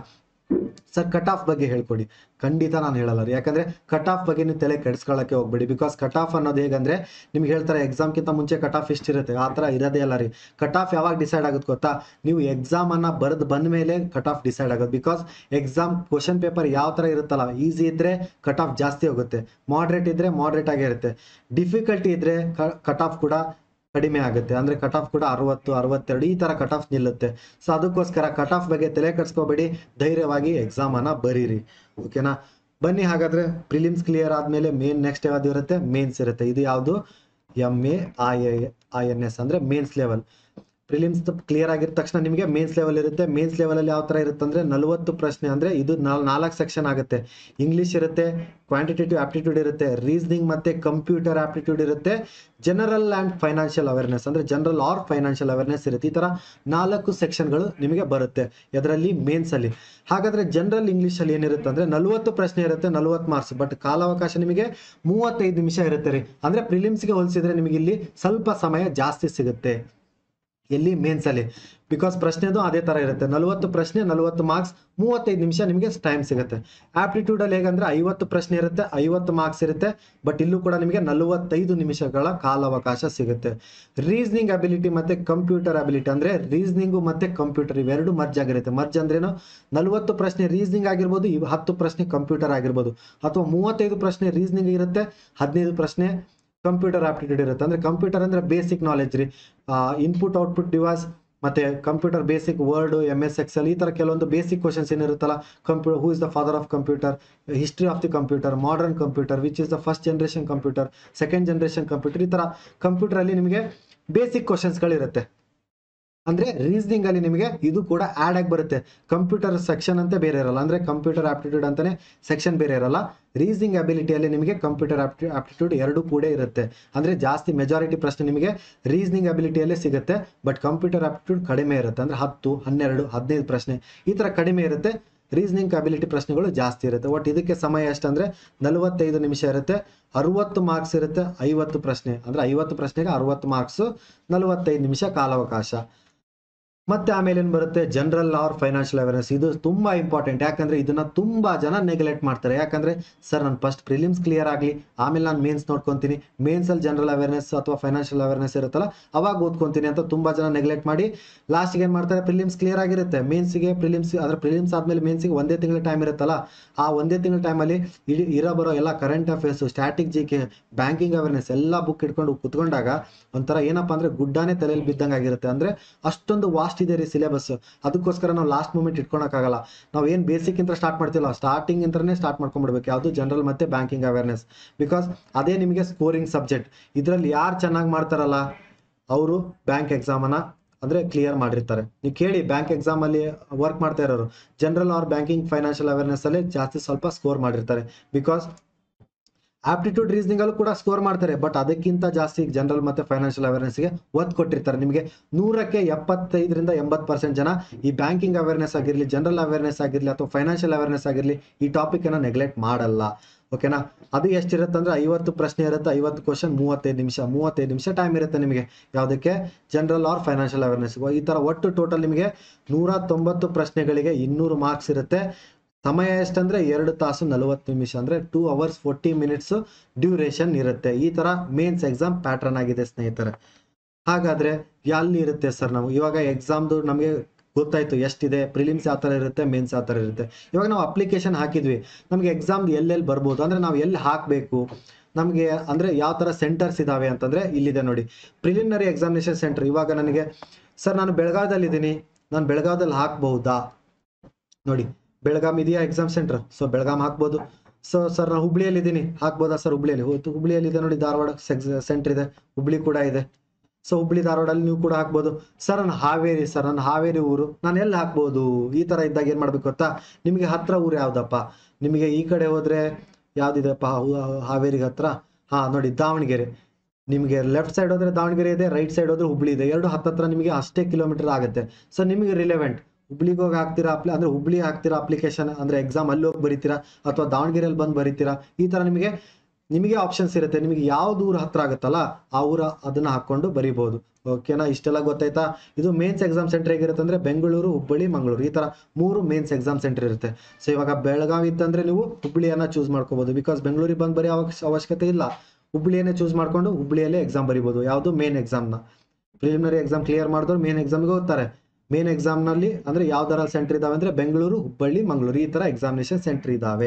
ಸರ್ ಕಟ್ ಆಫ್ ಬಗ್ಗೆ ಹೇಳ್ಕೊಡಿ ಖಂಡಿತ ನಾನು ಹೇಳಲ್ಲ ರೀ ಯಾಕಂದ್ರೆ ಕಟ್ ಆಫ್ ಬಗ್ಗೆ ನೀವು ತಲೆ ಕೆಡಿಸ್ಕೊಳ್ಳೋಕೆ ಹೋಗ್ಬೇಡಿ ಬಿಕಾಸ್ ಕಟ್ ಆಫ್ ಅನ್ನೋದು ಹೇಗಂದ್ರೆ ನಿಮ್ಗೆ ಹೇಳ್ತಾರೆ ಎಕ್ಸಾಮ್ಗಿಂತ ಮುಂಚೆ ಕಟ್ ಆಫ್ ಇಷ್ಟಿರುತ್ತೆ ಆ ಥರ ಇರೋದೇ ಅಲ್ಲ ರೀ ಕಟ್ ಆಫ್ ಯಾವಾಗ ಡಿಸೈಡ್ ಆಗುತ್ತೆ ಗೊತ್ತಾ ನೀವು ಎಕ್ಸಾಮ್ ಅನ್ನ ಬರೆದು ಬಂದ ಮೇಲೆ ಕಟ್ ಆಫ್ ಡಿಸೈಡ್ ಆಗುತ್ತೆ ಬಿಕಾಸ್ ಎಕ್ಸಾಮ್ ಕ್ವಶನ್ ಪೇಪರ್ ಯಾವ ಥರ ಇರುತ್ತಲ್ಲ ಈಸಿ ಇದ್ರೆ ಕಟ್ ಆಫ್ ಜಾಸ್ತಿ ಹೋಗುತ್ತೆ ಮಾಡ್ರೇಟ್ ಇದ್ರೆ ಮಾಡ್ರೇಟ್ ಆಗೇ ಇರುತ್ತೆ ಡಿಫಿಕಲ್ಟಿ ಇದ್ರೆ ಕಟ್ ಆಫ್ ಕೂಡ ಕಡಿಮೆ ಆಗುತ್ತೆ ಅಂದ್ರೆ ಕಟ್ ಆಫ್ ಕೂಡ ಅರವತ್ತು ಅರವತ್ತೆರಡು ಈ ತರ ಕಟ್ ಆಫ್ ನಿಲ್ಲುತ್ತೆ ಸೊ ಅದಕ್ಕೋಸ್ಕರ ಕಟ್ ಆಫ್ ಬಗ್ಗೆ ತಲೆ ಕೆಡಿಸ್ಕೋಬೇಡಿ ಧೈರ್ಯವಾಗಿ ಎಕ್ಸಾಮ್ ಅನ್ನ ಬರೀರಿ ಓಕೆನಾ ಬನ್ನಿ ಹಾಗಾದ್ರೆ ಪ್ರಿಲಿಮ್ಸ್ ಕ್ಲಿಯರ್ ಆದ್ಮೇಲೆ ಮೇನ್ ನೆಕ್ಸ್ಟ್ ಯಾವ್ದು ಇರುತ್ತೆ ಮೇನ್ಸ್ ಇರುತ್ತೆ ಇದು ಯಾವುದು M A I I N S ಅಂದ್ರೆ ಮೇನ್ಸ್ ಲೆವೆಲ್ ಪ್ರಿಲಿಮ್ಸ್ ಕ್ಲಿಯರ್ ಆಗಿದ ತಕ್ಷಣ ನಿಮಗೆ ಮೇನ್ಸ್ ಲೆವೆಲ್ ಇರುತ್ತೆ ಮೇನ್ಸ್ ಲೆವೆಲ್ ಅಲ್ಲಿ ಯಾವ ತರ ಇರುತ್ತೆ ಅಂದ್ರೆ ನಲವತ್ತು ಪ್ರಶ್ನೆ ಅಂದ್ರೆ ಇದು ನಾಲ್ಕು ಸೆಕ್ಷನ್ ಆಗುತ್ತೆ ಇಂಗ್ಲಿಷ್ ಇರುತ್ತೆ ಕ್ವಾಂಟಿಟೇಟಿವ್ ಆಪ್ಟಿಟ್ಯೂಡ್ ಇರುತ್ತೆ ರೀಸನಿಂಗ್ ಮತ್ತೆ ಕಂಪ್ಯೂಟರ್ ಆಪ್ಟಿಟ್ಯೂಡ್ ಇರುತ್ತೆ ಜನರಲ್ ಅಂಡ್ ಫೈನಾನ್ಷಿಯಲ್ ಅವೇರ್ನೆಸ್ ಅಂದ್ರೆ ಜನರಲ್ ಆರ್ ಫೈನಾನ್ಷಿಯಲ್ ಅವೇರ್ನೆಸ್ ಇರುತ್ತೆ ಈ ತರ ನಾಲ್ಕು ಸೆಕ್ಷನ್ಗಳು ನಿಮಗೆ ಬರುತ್ತೆ ಅದರಲ್ಲಿ ಮೇನ್ಸ್ ಅಲ್ಲಿ ಹಾಗಾದ್ರೆ ಜನರಲ್ ಇಂಗ್ಲಿಷ್ ಅಲ್ಲಿ ಏನಿರುತ್ತೆ ಅಂದ್ರೆ ನಲವತ್ತು ಪ್ರಶ್ನೆ ಇರುತ್ತೆ ನಲವತ್ತು ಮಾರ್ಕ್ಸ್ ಬಟ್ ಕಾಲಾವಕಾಶ ನಿಮಗೆ ಮೂವತ್ತೈದು ನಿಮಿಷ ಇರುತ್ತೆ ರೀ ಅಂದ್ರೆ ಪ್ರಿಲಿಮ್ಸ್ಗೆ ಹೋಲಿಸಿದ್ರೆ ನಿಮಗೆ ಇಲ್ಲಿ ಸ್ವಲ್ಪ ಸಮಯ ಜಾಸ್ತಿ ಸಿಗುತ್ತೆ ಎಲ್ಲಿ ಮೇನ್ಸ್ ಅಲ್ಲಿ ಬಿಕಾಸ್ ಪ್ರಶ್ನೆದು ಅದೇ ತರ ಇರುತ್ತೆ ನಲವತ್ತು ಪ್ರಶ್ನೆ ನಲವತ್ತು ಮಾರ್ಕ್ಸ್ ಮೂವತ್ತೈದು ನಿಮಿಷ ನಿಮಗೆ ಟೈಮ್ ಸಿಗುತ್ತೆ ಆಪ್ಟಿಟ್ಯೂಡ್ ಅಲ್ಲಿ ಹೇಗಂದ್ರೆ ಐವತ್ತು ಪ್ರಶ್ನೆ ಇರುತ್ತೆ ಐವತ್ತು ಮಾರ್ಕ್ಸ್ ಇರುತ್ತೆ ಬಟ್ ಇಲ್ಲೂ ಕೂಡ ನಿಮಗೆ ನಲವತ್ತೈದು ನಿಮಿಷಗಳ ಕಾಲಾವಕಾಶ ಸಿಗುತ್ತೆ ರೀಸನಿಂಗ್ ಅಬಿಲಿಟಿ ಮತ್ತೆ ಕಂಪ್ಯೂಟರ್ ಅಬಿಲಿಟಿ ಅಂದ್ರೆ ರೀಸನಿಂಗು ಮತ್ತೆ ಕಂಪ್ಯೂಟರ್ ಇವೆರಡು ಮರ್ಜ್ ಆಗಿರುತ್ತೆ ಮರ್ಜ್ ಅಂದ್ರೇನು ನಲವತ್ತು ಪ್ರಶ್ನೆ ರೀಸನಿಂಗ್ ಆಗಿರ್ಬೋದು ಇವು ಹತ್ತು ಪ್ರಶ್ನೆ ಕಂಪ್ಯೂಟರ್ ಆಗಿರ್ಬೋದು ಅಥವಾ ಮೂವತ್ತೈದು ಪ್ರಶ್ನೆ ರೀಸನಿಂಗ್ ಇರುತ್ತೆ ಹದಿನೈದು ಪ್ರಶ್ನೆ ಕಂಪ್ಯೂಟರ್ ಆಪ್ಟಿಟ್ಯೂಡ್ ಇರುತ್ತೆ ಅಂದ್ರೆ ಕಂಪ್ಯೂಟರ್ ಅಂದ್ರೆ ಬೇಸಿಕ್ ನಾಲೆಜ್ ರೀ ಇನ್ಪುಟ್ ಔಟ್ಪುಟ್ ಡಿವೈಸ್ ಮತ್ತೆ computer basic word M S Excel ಈ ತರ ಕೆಲವೊಂದು ಬೇಸಿಕ್ ಕ್ವಶನ್ಸ್ ಏನಿರುತ್ತಲ್ಲ computer who is the father of computer history of the computer modern computer which is the first generation computer second generation computer ಈ ತರ computer ಅಲ್ಲಿ ನಿಮಗೆ basic ಕ್ವಶನ್ಸ್ಗಳಿರುತ್ತೆ ಅಂದ್ರೆ reasoning ಅಲ್ಲಿ ನಿಮಗೆ ಇದು ಕೂಡ ಆಡ್ ಆಗಿ ಬರುತ್ತೆ ಕಂಪ್ಯೂಟರ್ ಸೆಕ್ಷನ್ ಅಂತ ಬೇರೆ ಇರಲ್ಲ ಅಂದ್ರೆ ಕಂಪ್ಯೂಟರ್ ಆಪ್ಟಿಟ್ಯೂಡ್ ಅಂತಾನೆ ಸೆಕ್ಷನ್ ಬೇರೆ ಇರಲ್ಲ ರೀಸನಿಂಗ್ ಅಬಿಲಿಟಿಯಲ್ಲಿ ನಿಮಗೆ ಕಂಪ್ಯೂಟರ್ ಆಪ್ಟಿಟ್ಯೂಡ್ ಎರಡು ಕೂಡ ಇರುತ್ತೆ ಅಂದ್ರೆ ಜಾಸ್ತಿ ಮೆಜಾರಿಟಿ ಪ್ರಶ್ನೆ ನಿಮಗೆ ರೀಸನಿಂಗ್ ಅಬಿಲಿಟಿಯಲ್ಲೇ ಸಿಗುತ್ತೆ ಬಟ್ ಕಂಪ್ಯೂಟರ್ ಆಪ್ಟಿಟ್ಯೂಡ್ ಕಡಿಮೆ ಇರುತ್ತೆ ಅಂದ್ರೆ ಹತ್ತು ಹನ್ನೆರಡು ಹದಿನೈದು ಪ್ರಶ್ನೆ ಈ ತರ ಕಡಿಮೆ ಇರುತ್ತೆ ರೀಸನಿಂಗ್ ಅಬಿಲಿಟಿ ಪ್ರಶ್ನೆಗಳು ಜಾಸ್ತಿ ಇರುತ್ತೆ ಒಟ್ಟು ಇದಕ್ಕೆ ಸಮಯ ಎಷ್ಟಂದ್ರೆ ನಲವತ್ತೈದು ನಿಮಿಷ ಇರುತ್ತೆ ಅರವತ್ತು ಮಾರ್ಕ್ಸ್ ಇರುತ್ತೆ ಐವತ್ತು ಪ್ರಶ್ನೆ ಅಂದ್ರೆ ಐವತ್ತು ಪ್ರಶ್ನೆಗೆ ಅರವತ್ತು ಮಾರ್ಕ್ಸ್ ನಲವತ್ತೈದು ನಿಮಿಷ ಕಾಲಾವಕಾಶ ಮತ್ತೆ ಆಮೇಲೆ ಏನ್ ಬರುತ್ತೆ ಜನರಲ್ ಆರ್ ಫೈನಾನ್ಷಿಯಲ್ ಅವೇರ್ನೆಸ್ ಇದು ತುಂಬಾ ಇಂಪಾರ್ಟೆಂಟ್ ಯಾಕಂದ್ರೆ ಇದನ್ನ ತುಂಬಾ ಜನ ನೆಗ್ಲೆಕ್ಟ್ ಮಾಡ್ತಾರೆ ಯಾಕಂದ್ರೆ ಸರ್ ನಾನು ಫಸ್ಟ್ ಪ್ರಿಲಿಮ್ಸ್ ಕ್ಲಿಯರ್ ಆಗಲಿ ಆಮೇಲೆ ನಾನು ಮೇನ್ಸ್ ನೋಡ್ಕೊಂತೀನಿ ಮೇನ್ಸ್ ಅಲ್ಲಿ ಜನರಲ್ ಅವೇರ್ನೆಸ್ ಅಥವಾ ಫೈನಾನ್ಷಿಯಲ್ ಅವೇರ್ನೆಸ್ ಇರುತ್ತಲ್ಲ ಅವಾಗ ಓದ್ಕೊಂತೀನಿ ಅಂತ ತುಂಬಾ ಜನ ನೆಗ್ಲೆಕ್ಟ್ ಮಾಡಿ ಲಾಸ್ಟ್ಗೆ ಏನ್ ಮಾಡ್ತಾರೆ ಪ್ರಿಲಿಮ್ಸ್ ಕ್ಲಿಯರ್ ಆಗಿರುತ್ತೆ ಮೇನ್ಸ್ಗೆ ಪ್ರಿಲಿಮ್ಸ್ ಅದ್ರ ಪ್ರಿಲಿಮ್ಸ್ ಆದ್ಮೇಲೆ ಮೇನ್ಸ್ಗೆ ಒಂದೇ ತಿಂಗಳ ಟೈಮ್ ಇರುತ್ತಲ್ಲ ಆ ಒಂದೇ ತಿಂಗಳ ಟೈಮಲ್ಲಿ ಇಡೀ ಇರೋ ಬರೋ ಎಲ್ಲ current affairs static G K banking awareness ಎಲ್ಲ ಬುಕ್ ಇಟ್ಕೊಂಡು ಕುತ್ಕೊಂಡಾಗ ಒಂಥರ ಏನಪ್ಪಾ ಅಂದ್ರೆ ಗುಡ್ಡಾನೇ ತಲೆಯಲ್ಲಿ ಬಿದ್ದಂಗೆ ಆಗಿರುತ್ತೆ ಅಂದ್ರೆ ಅಷ್ಟೊಂದು ವಾಸ್ಟ್ ಇದೆ ರೀ ಸಿಲೆಬಸ್ ಅದಕ್ಕೋಸ್ಕರ ನಾವು ಲಾಸ್ಟ್ ಮೂಮೆಂಟ್ ಇಟ್ಕೊಳಕ್ಕಾಗಲ್ಲ ನಾವು ಏನ್ ಬೇಸಿಕ್ ಇಂದ ಸ್ಟಾರ್ಟ್ ಮಾಡ್ತಿಲ್ಲ ಸ್ಟಾರ್ಟಿಂಗ್ ಇಂತ್ರನೇ ಸ್ಟಾರ್ಟ್ ಮಾಡ್ಕೊಂಡ್ಬಿಡ್ಬೇಕು ಯಾವುದು ಜನರಲ್ ಮತ್ತೆ ಬ್ಯಾಂಕಿಂಗ್ ಅವೇರ್ನೆಸ್ ಬಿಕಾಸ್ ಅದೇ ನಿಮಗೆ ಸ್ಕೋರಿಂಗ್ ಸಬ್ಜೆಕ್ಟ್ ಇದರಲ್ಲಿ ಯಾರು ಚೆನ್ನಾಗಿ ಮಾಡ್ತಾರಲ್ಲ ಅವರು ಬ್ಯಾಂಕ್ ಎಕ್ಸಾಮನ್ನ ಅಂದ್ರೆ ಕ್ಲಿಯರ್ ಮಾಡಿರ್ತಾರೆ ನೀವು ಕೇಳಿ ಬ್ಯಾಂಕ್ ಎಕ್ಸಾಮ್ ಅಲ್ಲಿ ವರ್ಕ್ ಮಾಡ್ತಾ ಇರೋರು general or banking financial awareness ಅಲ್ಲಿ ಜಾಸ್ತಿ ಸ್ವಲ್ಪ ಸ್ಕೋರ್ ಮಾಡಿರ್ತಾರೆ ಬಿಕಾಸ್ ಆಪ್ಟಿಟ್ಯೂಡ್ ರೀಸನಿಂಗ್ ಅಲ್ಲೂ ಕೂಡ ಸ್ಕೋರ್ ಮಾಡ್ತಾರೆ ಬಟ್ ಅದಕ್ಕಿಂತ ಜಾಸ್ತಿ ಜನರಲ್ ಮತ್ತೆ ಫೈನಾನ್ಷಿಯಲ್ ಅವೇರ್ನೆಸ್ಗೆ ಒತ್ತು ಕೊಟ್ಟಿರ್ತಾರೆ ನಿಮಗೆ ನೂರಕ್ಕೆ ಎಪ್ಪತ್ತೈದರಿಂದ ಎಂಬತ್ತು ಪರ್ಸೆಂಟ್ ಜನ ಈ ಬ್ಯಾಂಕಿಂಗ್ ಅವೇರ್ನೆಸ್ ಆಗಿರಲಿ ಜನರಲ್ ಅವೇರ್ನೆಸ್ ಆಗಿರಲಿ ಅಥವಾ ಫೈನಾನ್ಷಿಯಲ್ ಅವೇರ್ನೆಸ್ ಆಗಿರಲಿ ಈ ಟಾಪಿಕ್ ಅನ್ನ ನೆಗ್ಲೆಕ್ಟ್ ಮಾಡಲ್ಲ ಓಕೆನಾ ಅದು ಎಷ್ಟಿರುತ್ತೆ ಅಂದ್ರೆ ಐವತ್ತು ಪ್ರಶ್ನೆ ಇರುತ್ತೆ ಐವತ್ತು ಕ್ವಶನ್ ಮೂವತ್ತೈದು ನಿಮಿಷ ಮೂವತ್ತೈದು ನಿಮಿಷ ಟೈಮ್ ಇರುತ್ತೆ ನಿಮಗೆ ಯಾವುದಕ್ಕೆ ಜನರಲ್ ಆರ್ ಫೈನಾನ್ಷಿಯಲ್ ಅವೇರ್ನೆಸ್ ಈ ತರ ಒಟ್ಟು ಟೋಟಲ್ ನಿಮಗೆ ನೂರ ತೊಂಬತ್ತು ಪ್ರಶ್ನೆಗಳಿಗೆ ಇನ್ನೂರು ಮಾರ್ಕ್ಸ್ ಇರುತ್ತೆ ಸಮಯ ಎಷ್ಟಂದ್ರೆ ಎರಡು ತಾಸು ನಲವತ್ತು ನಿಮಿಷ ಅಂದ್ರೆ two hours forty minutes duration ಇರುತ್ತೆ ಈ ತರ ಮೇನ್ಸ್ ಎಕ್ಸಾಮ್ ಪ್ಯಾಟರ್ನ್ ಆಗಿದೆ ಸ್ನೇಹಿತರೆ ಹಾಗಾದ್ರೆ ಎಲ್ಲಿ ಇರುತ್ತೆ ಸರ್ ನಾವು ಇವಾಗ ಎಕ್ಸಾಮ್ದು ನಮಗೆ ಗೊತ್ತಾಯ್ತು ಎಷ್ಟಿದೆ ಪ್ರಿಲಿಮ್ಸ್ ಯಾವ ಥರ ಇರುತ್ತೆ ಮೇನ್ಸ್ ಯಾವ ಥರ ಇರುತ್ತೆ ಇವಾಗ ನಾವು ಅಪ್ಲಿಕೇಶನ್ ಹಾಕಿದ್ವಿ ನಮಗೆ ಎಕ್ಸಾಮ್ ಎಲ್ಲೆಲ್ಲಿ ಬರ್ಬೋದು ಅಂದ್ರೆ ನಾವು ಎಲ್ಲಿ ಹಾಕಬೇಕು ನಮಗೆ ಅಂದ್ರೆ ಯಾವ ಥರ ಸೆಂಟರ್ಸ್ ಇದಾವೆ ಅಂತಂದ್ರೆ ಇಲ್ಲಿದೆ ನೋಡಿ ಪ್ರಿಲಿಮಿನರಿ ಎಕ್ಸಾಮಿನೇಷನ್ ಸೆಂಟರ್ ಇವಾಗ ನನಗೆ ಸರ್ ನಾನು ಬೆಳಗಾವದಲ್ಲಿ ಇದ್ದೀನಿ ನಾನು ಬೆಳಗಾವದಲ್ಲಿ ಹಾಕ್ಬಹುದಾ ನೋಡಿ ಬೆಳಗಾಂ ಇದೆಯಾ ಎಕ್ಸಾಮ್ ಸೆಂಟರ್ ಸೊ ಬೆಳಗಾಂ ಹಾಕ್ಬೋದು ಸೊ ಸರ್ ನಾನು ಹುಬ್ಳಿಯಲ್ಲಿ ಇದ್ದೀನಿ ಹಾಕ್ಬೋದಾ ಸರ್ ಹುಬ್ಳಿಯಲ್ಲಿ ಹೌದು ಹುಬ್ಳಿಯಲ್ಲಿ ಇದೆ ನೋಡಿ ಧಾರವಾಡ ಸೆಂಟರ್ ಇದೆ ಹುಬ್ಳಿ ಕೂಡ ಇದೆ ಸೊ ಹುಬ್ಳಿ ಧಾರವಾಡಲ್ಲಿ ನೀವು ಕೂಡ ಹಾಕ್ಬೋದು ಸರ್ ನಾನು ಹಾವೇರಿ ಸರ್ ನನ್ನ ಹಾವೇರಿ ಊರು ನಾನು ಎಲ್ಲಿ ಹಾಕ್ಬೋದು ಈ ತರ ಇದ್ದಾಗ ಏನ್ ಮಾಡ್ಬೇಕು ಗೊತ್ತಾ ನಿಮಗೆ ಹತ್ರ ಊರು ಯಾವ್ದಪ್ಪ ನಿಮಗೆ ಈ ಕಡೆ ಹೋದ್ರೆ ಯಾವ್ದಿದೆಪ್ಪ ಹಾ- ಹಾವೇರಿಗೆ ಹತ್ರ ಹಾ ನೋಡಿ ದಾವಣಗೆರೆ ನಿಮಗೆ ಲೆಫ್ಟ್ ಸೈಡ್ ಹೋದ್ರೆ ದಾವಣಗೆರೆ ಇದೆ ರೈಟ್ ಸೈಡ್ ಹೋದ್ರೆ ಹುಬ್ಳಿ ಇದೆ ಎರಡು ಹತ್ತತ್ರ ನಿಮಗೆ ಅಷ್ಟೇ ಕಿಲೋಮೀಟರ್ ಆಗುತ್ತೆ ಸೊ ನಿಮಗೆ ರಿಲೆವೆಂಟ್ ಹುಬ್ಳಿಗೆ ಹೋಗಿ ಹಾಕ್ತೀರಾ ಅಪ್ಲಿ ಅಂದ್ರೆ ಹುಬ್ಳಿ ಹಾಕ್ತೀರಾ ಅಪ್ಲಿಕೇಶನ್ ಅಂದ್ರೆ ಎಕ್ಸಾಮ್ ಅಲ್ಲಿ ಹೋಗಿ ಬರೀತೀರಾ ಅಥವಾ ದಾವಣಗೆರೆಯಲ್ಲಿ ಬಂದು ಬರೀತೀರಾ ಈ ತರ ನಿಮಗೆ ನಿಮಗೆ ಆಪ್ಷನ್ಸ್ ಇರುತ್ತೆ ನಿಮಗೆ ಯಾವ್ದು ಊರು ಹತ್ರ ಆಗುತ್ತಲ್ಲ ಆ ಊರ ಅದನ್ನ ಹಾಕೊಂಡು ಬರಿಬಹುದು ಓಕೆನಾ ಇಷ್ಟೆಲ್ಲ ಗೊತ್ತಾಯ್ತಾ ಇದು ಮೇನ್ಸ್ ಎಕ್ಸಾಮ್ ಸೆಂಟರ್ ಹೇಗಿರುತ್ತೆ ಅಂದ್ರೆ ಬೆಂಗಳೂರು ಹುಬ್ಬಳ್ಳಿ ಮಂಗಳೂರು ಈ ತರ ಮೂರು ಮೇನ್ಸ್ ಎಕ್ಸಾಮ್ ಸೆಂಟರ್ ಇರುತ್ತೆ ಸೊ ಇವಾಗ ಬೆಳಗಾವಿ ಇತ್ತಂದ್ರೆ ನೀವು ಹುಬ್ಳಿಯನ್ನ ಚೂಸ್ ಮಾಡ್ಕೋಬಹುದು ಬಿಕಾಸ್ ಬೆಂಗಳೂರಿಗೆ ಬಂದು ಬರೀ ಅವಶ್ಯ- ಅವಶ್ಯಕತೆ ಇಲ್ಲ ಹುಬ್ಳಿಯನ್ನೇ ಚೂಸ್ ಮಾಡ್ಕೊಂಡು ಹುಬ್ಳಿಯಲ್ಲೇ ಎಕ್ಸಾಮ್ ಬರಿಬಹುದು ಯಾವುದು ಮೇನ್ ಎಕ್ಸಾಮ್ನ ಪ್ರಿಲಿಮಿನರಿ ಎಕ್ಸಾಮ್ ಕ್ಲಿಯರ್ ಮಾಡಿದವ್ರು ಮೇನ್ ಎಕ್ಸಾಮ್ಗೆ ಹೋಗ್ತಾರೆ ಮೇನ್ ಎಕ್ಸಾಮ್ನಲ್ಲಿ ಅಂದ್ರೆ ಯಾವ್ದಾರ ಸೆಂಟರ್ ಇದಾವೆ ಅಂದ್ರೆ ಬೆಂಗಳೂರು ಹುಬ್ಬಳ್ಳಿ ಮಂಗಳೂರು ಈ ತರ ಎಕ್ಸಾಮಿನೇಷನ್ ಸೆಂಟರ್ ಇದಾವೆ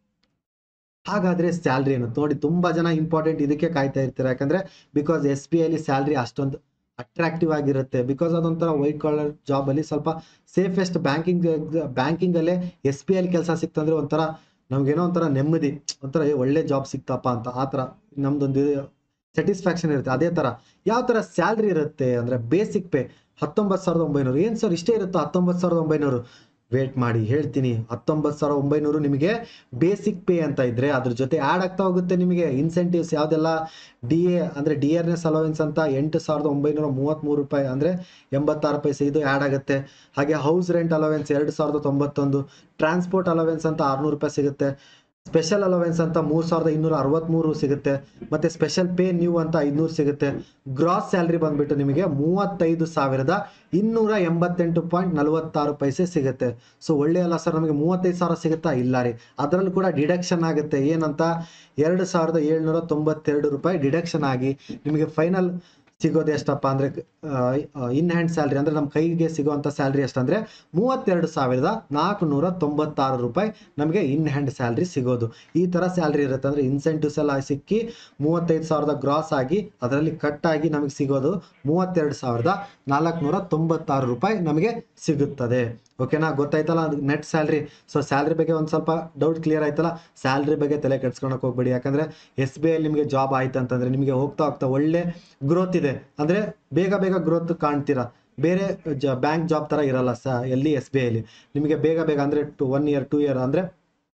ಹಾಗಾದ್ರೆ ಸ್ಯಾಲ್ರಿ ಏನು ನೋಡಿ ತುಂಬಾ ಜನ ಇಂಪಾರ್ಟೆಂಟ್ ಇದಕ್ಕೆ ಕಾಯ್ತಾ ಇರ್ತಾರೆ ಯಾಕಂದ್ರೆ ಬಿಕಾಸ್ ಎಸ್ ಬಿ ಅಲ್ಲಿ ಸ್ಯಾಲ್ರಿ ಅಷ್ಟೊಂದು ಅಟ್ರಾಕ್ಟಿವ್ ಆಗಿರುತ್ತೆ ಬಿಕಾಸ್ ಅದೊಂಥರ ವೈಟ್ ಕಾಲರ್ ಜಾಬ್ ಅಲ್ಲಿ ಸ್ವಲ್ಪ ಸೇಫೆಸ್ಟ್ ಬ್ಯಾಂಕಿಂಗ್ ಬ್ಯಾಂಕಿಂಗ್ ಅಲ್ಲೇ ಎಸ್ ಬಿ ಅಲ್ಲಿ ಕೆಲಸ ಸಿಕ್ತಂದ್ರೆ ಒಂಥರ ನಮ್ಗೇನೋ ಒಂಥರ ನೆಮ್ಮದಿ ಒಂಥರ ಏ, ಒಳ್ಳೆ ಜಾಬ್ ಸಿಕ್ತಪ್ಪ ಅಂತ ಆ ಥರ ನಮ್ದೊಂದು ಸ್ಯಾಟಿಸ್ಫ್ಯಾಕ್ಷನ್ ಇರುತ್ತೆ ಅದೇ ತರ ಯಾವ ತರ ಸ್ಯಾಲ್ರಿ ಇರುತ್ತೆ ಅಂದ್ರೆ ಬೇಸಿಕ್ ಪೇ ಹತ್ತೊಂಬತ್ತು ಸಾವಿರದ ಒಂಬೈನೂರು ಏನ್ ಸರ್ ಇಷ್ಟೇ ಇರುತ್ತೋ ಹತ್ತೊಂಬತ್ತು ಸಾವಿರದ ಒಂಬೈನೂರು ವೇಟ್ ಮಾಡಿ ಹೇಳ್ತೀನಿ ಹತ್ತೊಂಬತ್ತು ಸಾವಿರದ ಒಂಬೈನೂರು ನಿಮಗೆ ಬೇಸಿಕ್ ಪೇ ಅಂತ ಇದ್ರೆ ಅದ್ರ ಜೊತೆ ಆ್ಯಡ್ ಆಗ್ತಾ ಹೋಗುತ್ತೆ ನಿಮಗೆ ಇನ್ಸೆಂಟಿವ್ಸ್ ಯಾವ್ದೆಲ್ಲ ಡಿ ಎ ಅಂದ್ರೆ ಡಿ ಆರ್ ಎಸ್ ಅಲವೆನ್ಸ್ ಅಂತ ಎಂಟು ಸಾವಿರದ ಒಂಬೈನೂರ ಮೂವತ್ತ್ಮೂರು ರೂಪಾಯಿ ಅಂದ್ರೆ ಎಂಬತ್ತಾರು ಪೈಸೆ ಇದು ಆ್ಯಡ್ ಆಗುತ್ತೆ ಹಾಗೆ ಹೌಸ್ ರೆಂಟ್ ಅಲವೆನ್ಸ್ ಎರಡು ಸಾವಿರದ ತೊಂಬತ್ತೊಂದು ಟ್ರಾನ್ಸ್ಪೋರ್ಟ್ ಅಲವೆನ್ಸ್ ಅಂತ ಆರ್ನೂರು ರೂಪಾಯಿ ಸಿಗುತ್ತೆ ಸ್ಪೆಷಲ್ ಅಲವೆನ್ಸ್ ಅಂತ ಮೂರ್ ಸಾವಿರದ ಇನ್ನೂರ ಅರವತ್ಮೂರು ಸಿಗುತ್ತೆ ಮತ್ತೆ ಸ್ಪೆಷಲ್ ಪೇ ನ್ಯೂ ಅಂತ ಐದ್ನೂರು ಸಿಗುತ್ತೆ ಗ್ರಾಸ್ ಸ್ಯಾಲ್ರಿ ಬಂದ್ಬಿಟ್ಟು ನಿಮಗೆ ಮೂವತ್ತೈದು ಸಾವಿರದ ಇನ್ನೂರ ಎಂಬತ್ತೆಂಟು ಪಾಯಿಂಟ್ ನಲವತ್ತಾರು ಪೈಸೆ ಸಿಗುತ್ತೆ ಸೊ ಒಳ್ಳೆ ಅಲ್ಲ ಸರ್ ನಮಗೆ ಮೂವತ್ತೈದು ಸಾವಿರ ಸಿಗುತ್ತಾ ಇಲ್ಲ ರೀ ಅದರಲ್ಲೂ ಕೂಡ ಡಿಡಕ್ಷನ್ ಆಗುತ್ತೆ ಏನಂತ ಎರಡು ಸಾವಿರದ ಏಳ್ನೂರ ತೊಂಬತ್ತೆರಡು ರೂಪಾಯಿ ಡಿಡಕ್ಷನ್ ಆಗಿ ನಿಮಗೆ ಫೈನಲ್ ಸಿಗೋದು ಎಷ್ಟಪ್ಪ ಅಂದ್ರೆ ಇನ್ ಹ್ಯಾಂಡ್ ಸ್ಯಾಲ್ರಿ ಅಂದ್ರೆ ನಮ್ಮ ಕೈಗೆ ಸಿಗುವಂತ ಸ್ಯಾಲ್ರಿ ಎಷ್ಟಂದ್ರೆ ಮೂವತ್ತೆರಡು ಸಾವಿರದ ನಾಲ್ಕುನೂರ ತೊಂಬತ್ತಾರು ರೂಪಾಯಿ ನಮಗೆ ಇನ್ ಹ್ಯಾಂಡ್ ಸ್ಯಾಲ್ರಿ ಸಿಗೋದು ಈ ತರ ಸ್ಯಾಲ್ರಿ ಇರುತ್ತೆ ಅಂದ್ರೆ ಇನ್ಸೆಂಟಿವ್ಸ್ ಎಲ್ಲ ಸಿಕ್ಕಿ ಮೂವತ್ತೈದು ಸಾವಿರದ ಗ್ರಾಸ್ ಆಗಿ ಅದರಲ್ಲಿ ಕಟ್ ಆಗಿ ನಮಗೆ ಸಿಗೋದು ಮೂವತ್ತೆರಡು ಸಾವಿರದ ನಾಲ್ಕುನೂರ ತೊಂಬತ್ತಾರು ರೂಪಾಯಿ ನಮಗೆ ಸಿಗುತ್ತದೆ ಓಕೆನಾ ಗೊತ್ತಾಯ್ತಲ್ಲ ನೆಟ್ ಸ್ಯಾಲ್ರಿ ಸೊ ಸ್ಯಾಲ್ರಿ ಬಗ್ಗೆ ಒಂದು ಸ್ವಲ್ಪ ಡೌಟ್ ಕ್ಲಿಯರ್ ಆಯ್ತಲ್ಲ ಸ್ಯಾಲ್ರಿ ಬಗ್ಗೆ ತಲೆ ಕೆಡ್ಸ್ಕೊಳಕ್ ಹೋಗ್ಬೇಡಿ ಯಾಕಂದ್ರೆ ಎಸ್ ಬಿ ಐ ನಿಮಗೆ ಜಾಬ್ ಆಯ್ತು ಅಂತಂದ್ರೆ ನಿಮಗೆ ಹೋಗ್ತಾ ಹೋಗ್ತಾ ಒಳ್ಳೆ ಗ್ರೋತ್ ಇದೆ ಅಂದ್ರೆ ಬೇಗ ಬೇಗ ಗ್ರೋತ್ ಕಾಣ್ತೀರಾ ಬೇರೆ ಬ್ಯಾಂಕ್ ಜಾಬ್ ತರ ಇರಲ್ಲ ಸ ಎಲ್ಲಿ ಎಸ್ ಬಿ ಐಲಿ ನಿಮಗೆ ಬೇಗ ಬೇಗ ಅಂದ್ರೆ two one year two year ಅಂದ್ರೆ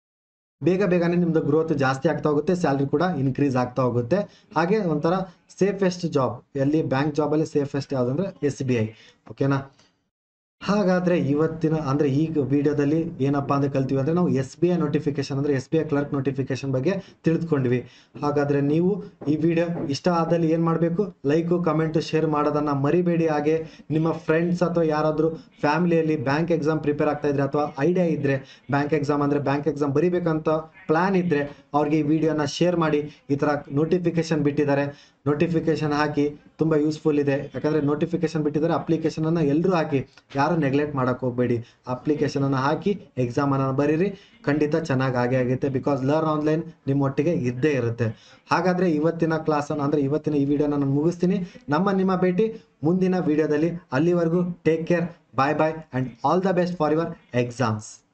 ಬೇಗ ಬೇಗನೆ ನಿಮ್ದು ಗ್ರೋತ್ ಜಾಸ್ತಿ ಆಗ್ತಾ ಹೋಗುತ್ತೆ ಸ್ಯಾಲ್ರಿ ಕೂಡ ಇನ್ಕ್ರೀಸ್ ಆಗ್ತಾ ಹೋಗುತ್ತೆ ಹಾಗೆ ಒಂಥರ ಸೇಫೆಸ್ಟ್ ಜಾಬ್ ಎಲ್ಲಿ ಬ್ಯಾಂಕ್ ಜಾಬಲ್ಲಿ ಸೇಫೆಸ್ಟ್ ಯಾವ್ದಂದ್ರೆ ಎಸ್ ಬಿ ಐ ಓಕೆನಾ ಹಾಗಾದ್ರೆ ಇವತ್ತಿನ ಅಂದ್ರೆ ಈಗ ವಿಡಿಯೋದಲ್ಲಿ ಏನಪ್ಪಾ ಅಂದ್ರೆ ಕಲ್ತೀವಿ ಅಂದ್ರೆ ನಾವು ಎಸ್ ಬಿ ಐ ನೋಟಿಫಿಕೇಶನ್ ಅಂದ್ರೆ S B I clerk notification ಬಗ್ಗೆ ತಿಳಿದುಕೊಂಡ್ವಿ ಹಾಗಾದ್ರೆ ನೀವು ಈ ವಿಡಿಯೋ ಇಷ್ಟ ಆದಲ್ಲಿ ಏನ್ ಮಾಡಬೇಕು ಲೈಕು ಕಮೆಂಟ್ ಶೇರ್ ಮಾಡೋದನ್ನ ಮರಿಬೇಡಿ ಹಾಗೆ ನಿಮ್ಮ ಫ್ರೆಂಡ್ಸ್ ಅಥವಾ ಯಾರಾದ್ರೂ ಫ್ಯಾಮಿಲಿಯಲ್ಲಿ ಬ್ಯಾಂಕ್ ಎಕ್ಸಾಮ್ ಪ್ರಿಪೇರ್ ಆಗ್ತಾ ಇದ್ರೆ ಅಥವಾ ಐಡಿಯಾ ಇದ್ರೆ ಬ್ಯಾಂಕ್ ಎಕ್ಸಾಮ್ ಅಂದ್ರೆ ಬ್ಯಾಂಕ್ ಎಕ್ಸಾಮ್ ಬರಿಬೇಕಂತ ಪ್ಲಾನ್ ಇದ್ರೆ ಅವ್ರಿಗೆ ಈ ವಿಡಿಯೋನ ಶೇರ್ ಮಾಡಿ ಈ ತರ ನೋಟಿಫಿಕೇಶನ್ ಬಿಟ್ಟಿದ್ದಾರೆ ನೋಟಿಫಿಕೇಶನ್ ಹಾಕಿ ತುಂಬಾ ಯೂಸ್ಫುಲ್ ಇದೆ ಯಾಕಂದ್ರೆ ನೋಟಿಫಿಕೇಶನ್ ಬಿಟ್ಟಿದ್ದಾರೆ ಅಪ್ಲಿಕೇಶನ್ ಅನ್ನ ಎಲ್ಲರೂ ಹಾಕಿ ಯಾರು ನೆಗ್ಲೆಕ್ಟ್ ಮಾಡಕ್ ಹೋಗ್ಬೇಡಿ ಅಪ್ಲಿಕೇಶನ್ ಅನ್ನ ಹಾಕಿ ಎಕ್ಸಾಮ್ ಅನ್ನ ಬರೀರಿ ಖಂಡಿತ ಚೆನ್ನಾಗಿ ಆಗೇ ಆಗುತ್ತೆ ಬಿಕಾಸ್ ಲರ್ನ್ ಆನ್ಲೈನ್ ನಿಮ್ಮ ಒಟ್ಟಿಗೆ ಇದ್ದೇ ಇರುತ್ತೆ ಹಾಗಾದ್ರೆ ಇವತ್ತಿನ ಕ್ಲಾಸ್ ಅನ್ನ ಅಂದ್ರೆ ಇವತ್ತಿನ ಈ ವಿಡಿಯೋನ ನಾನು ಮುಗಿಸ್ತೀನಿ ನಮ್ಮ ನಿಮ್ಮ ಭೇಟಿ ಮುಂದಿನ ವಿಡಿಯೋದಲ್ಲಿ ಅಲ್ಲಿವರೆಗೂ take care bye bye and all the best for your exams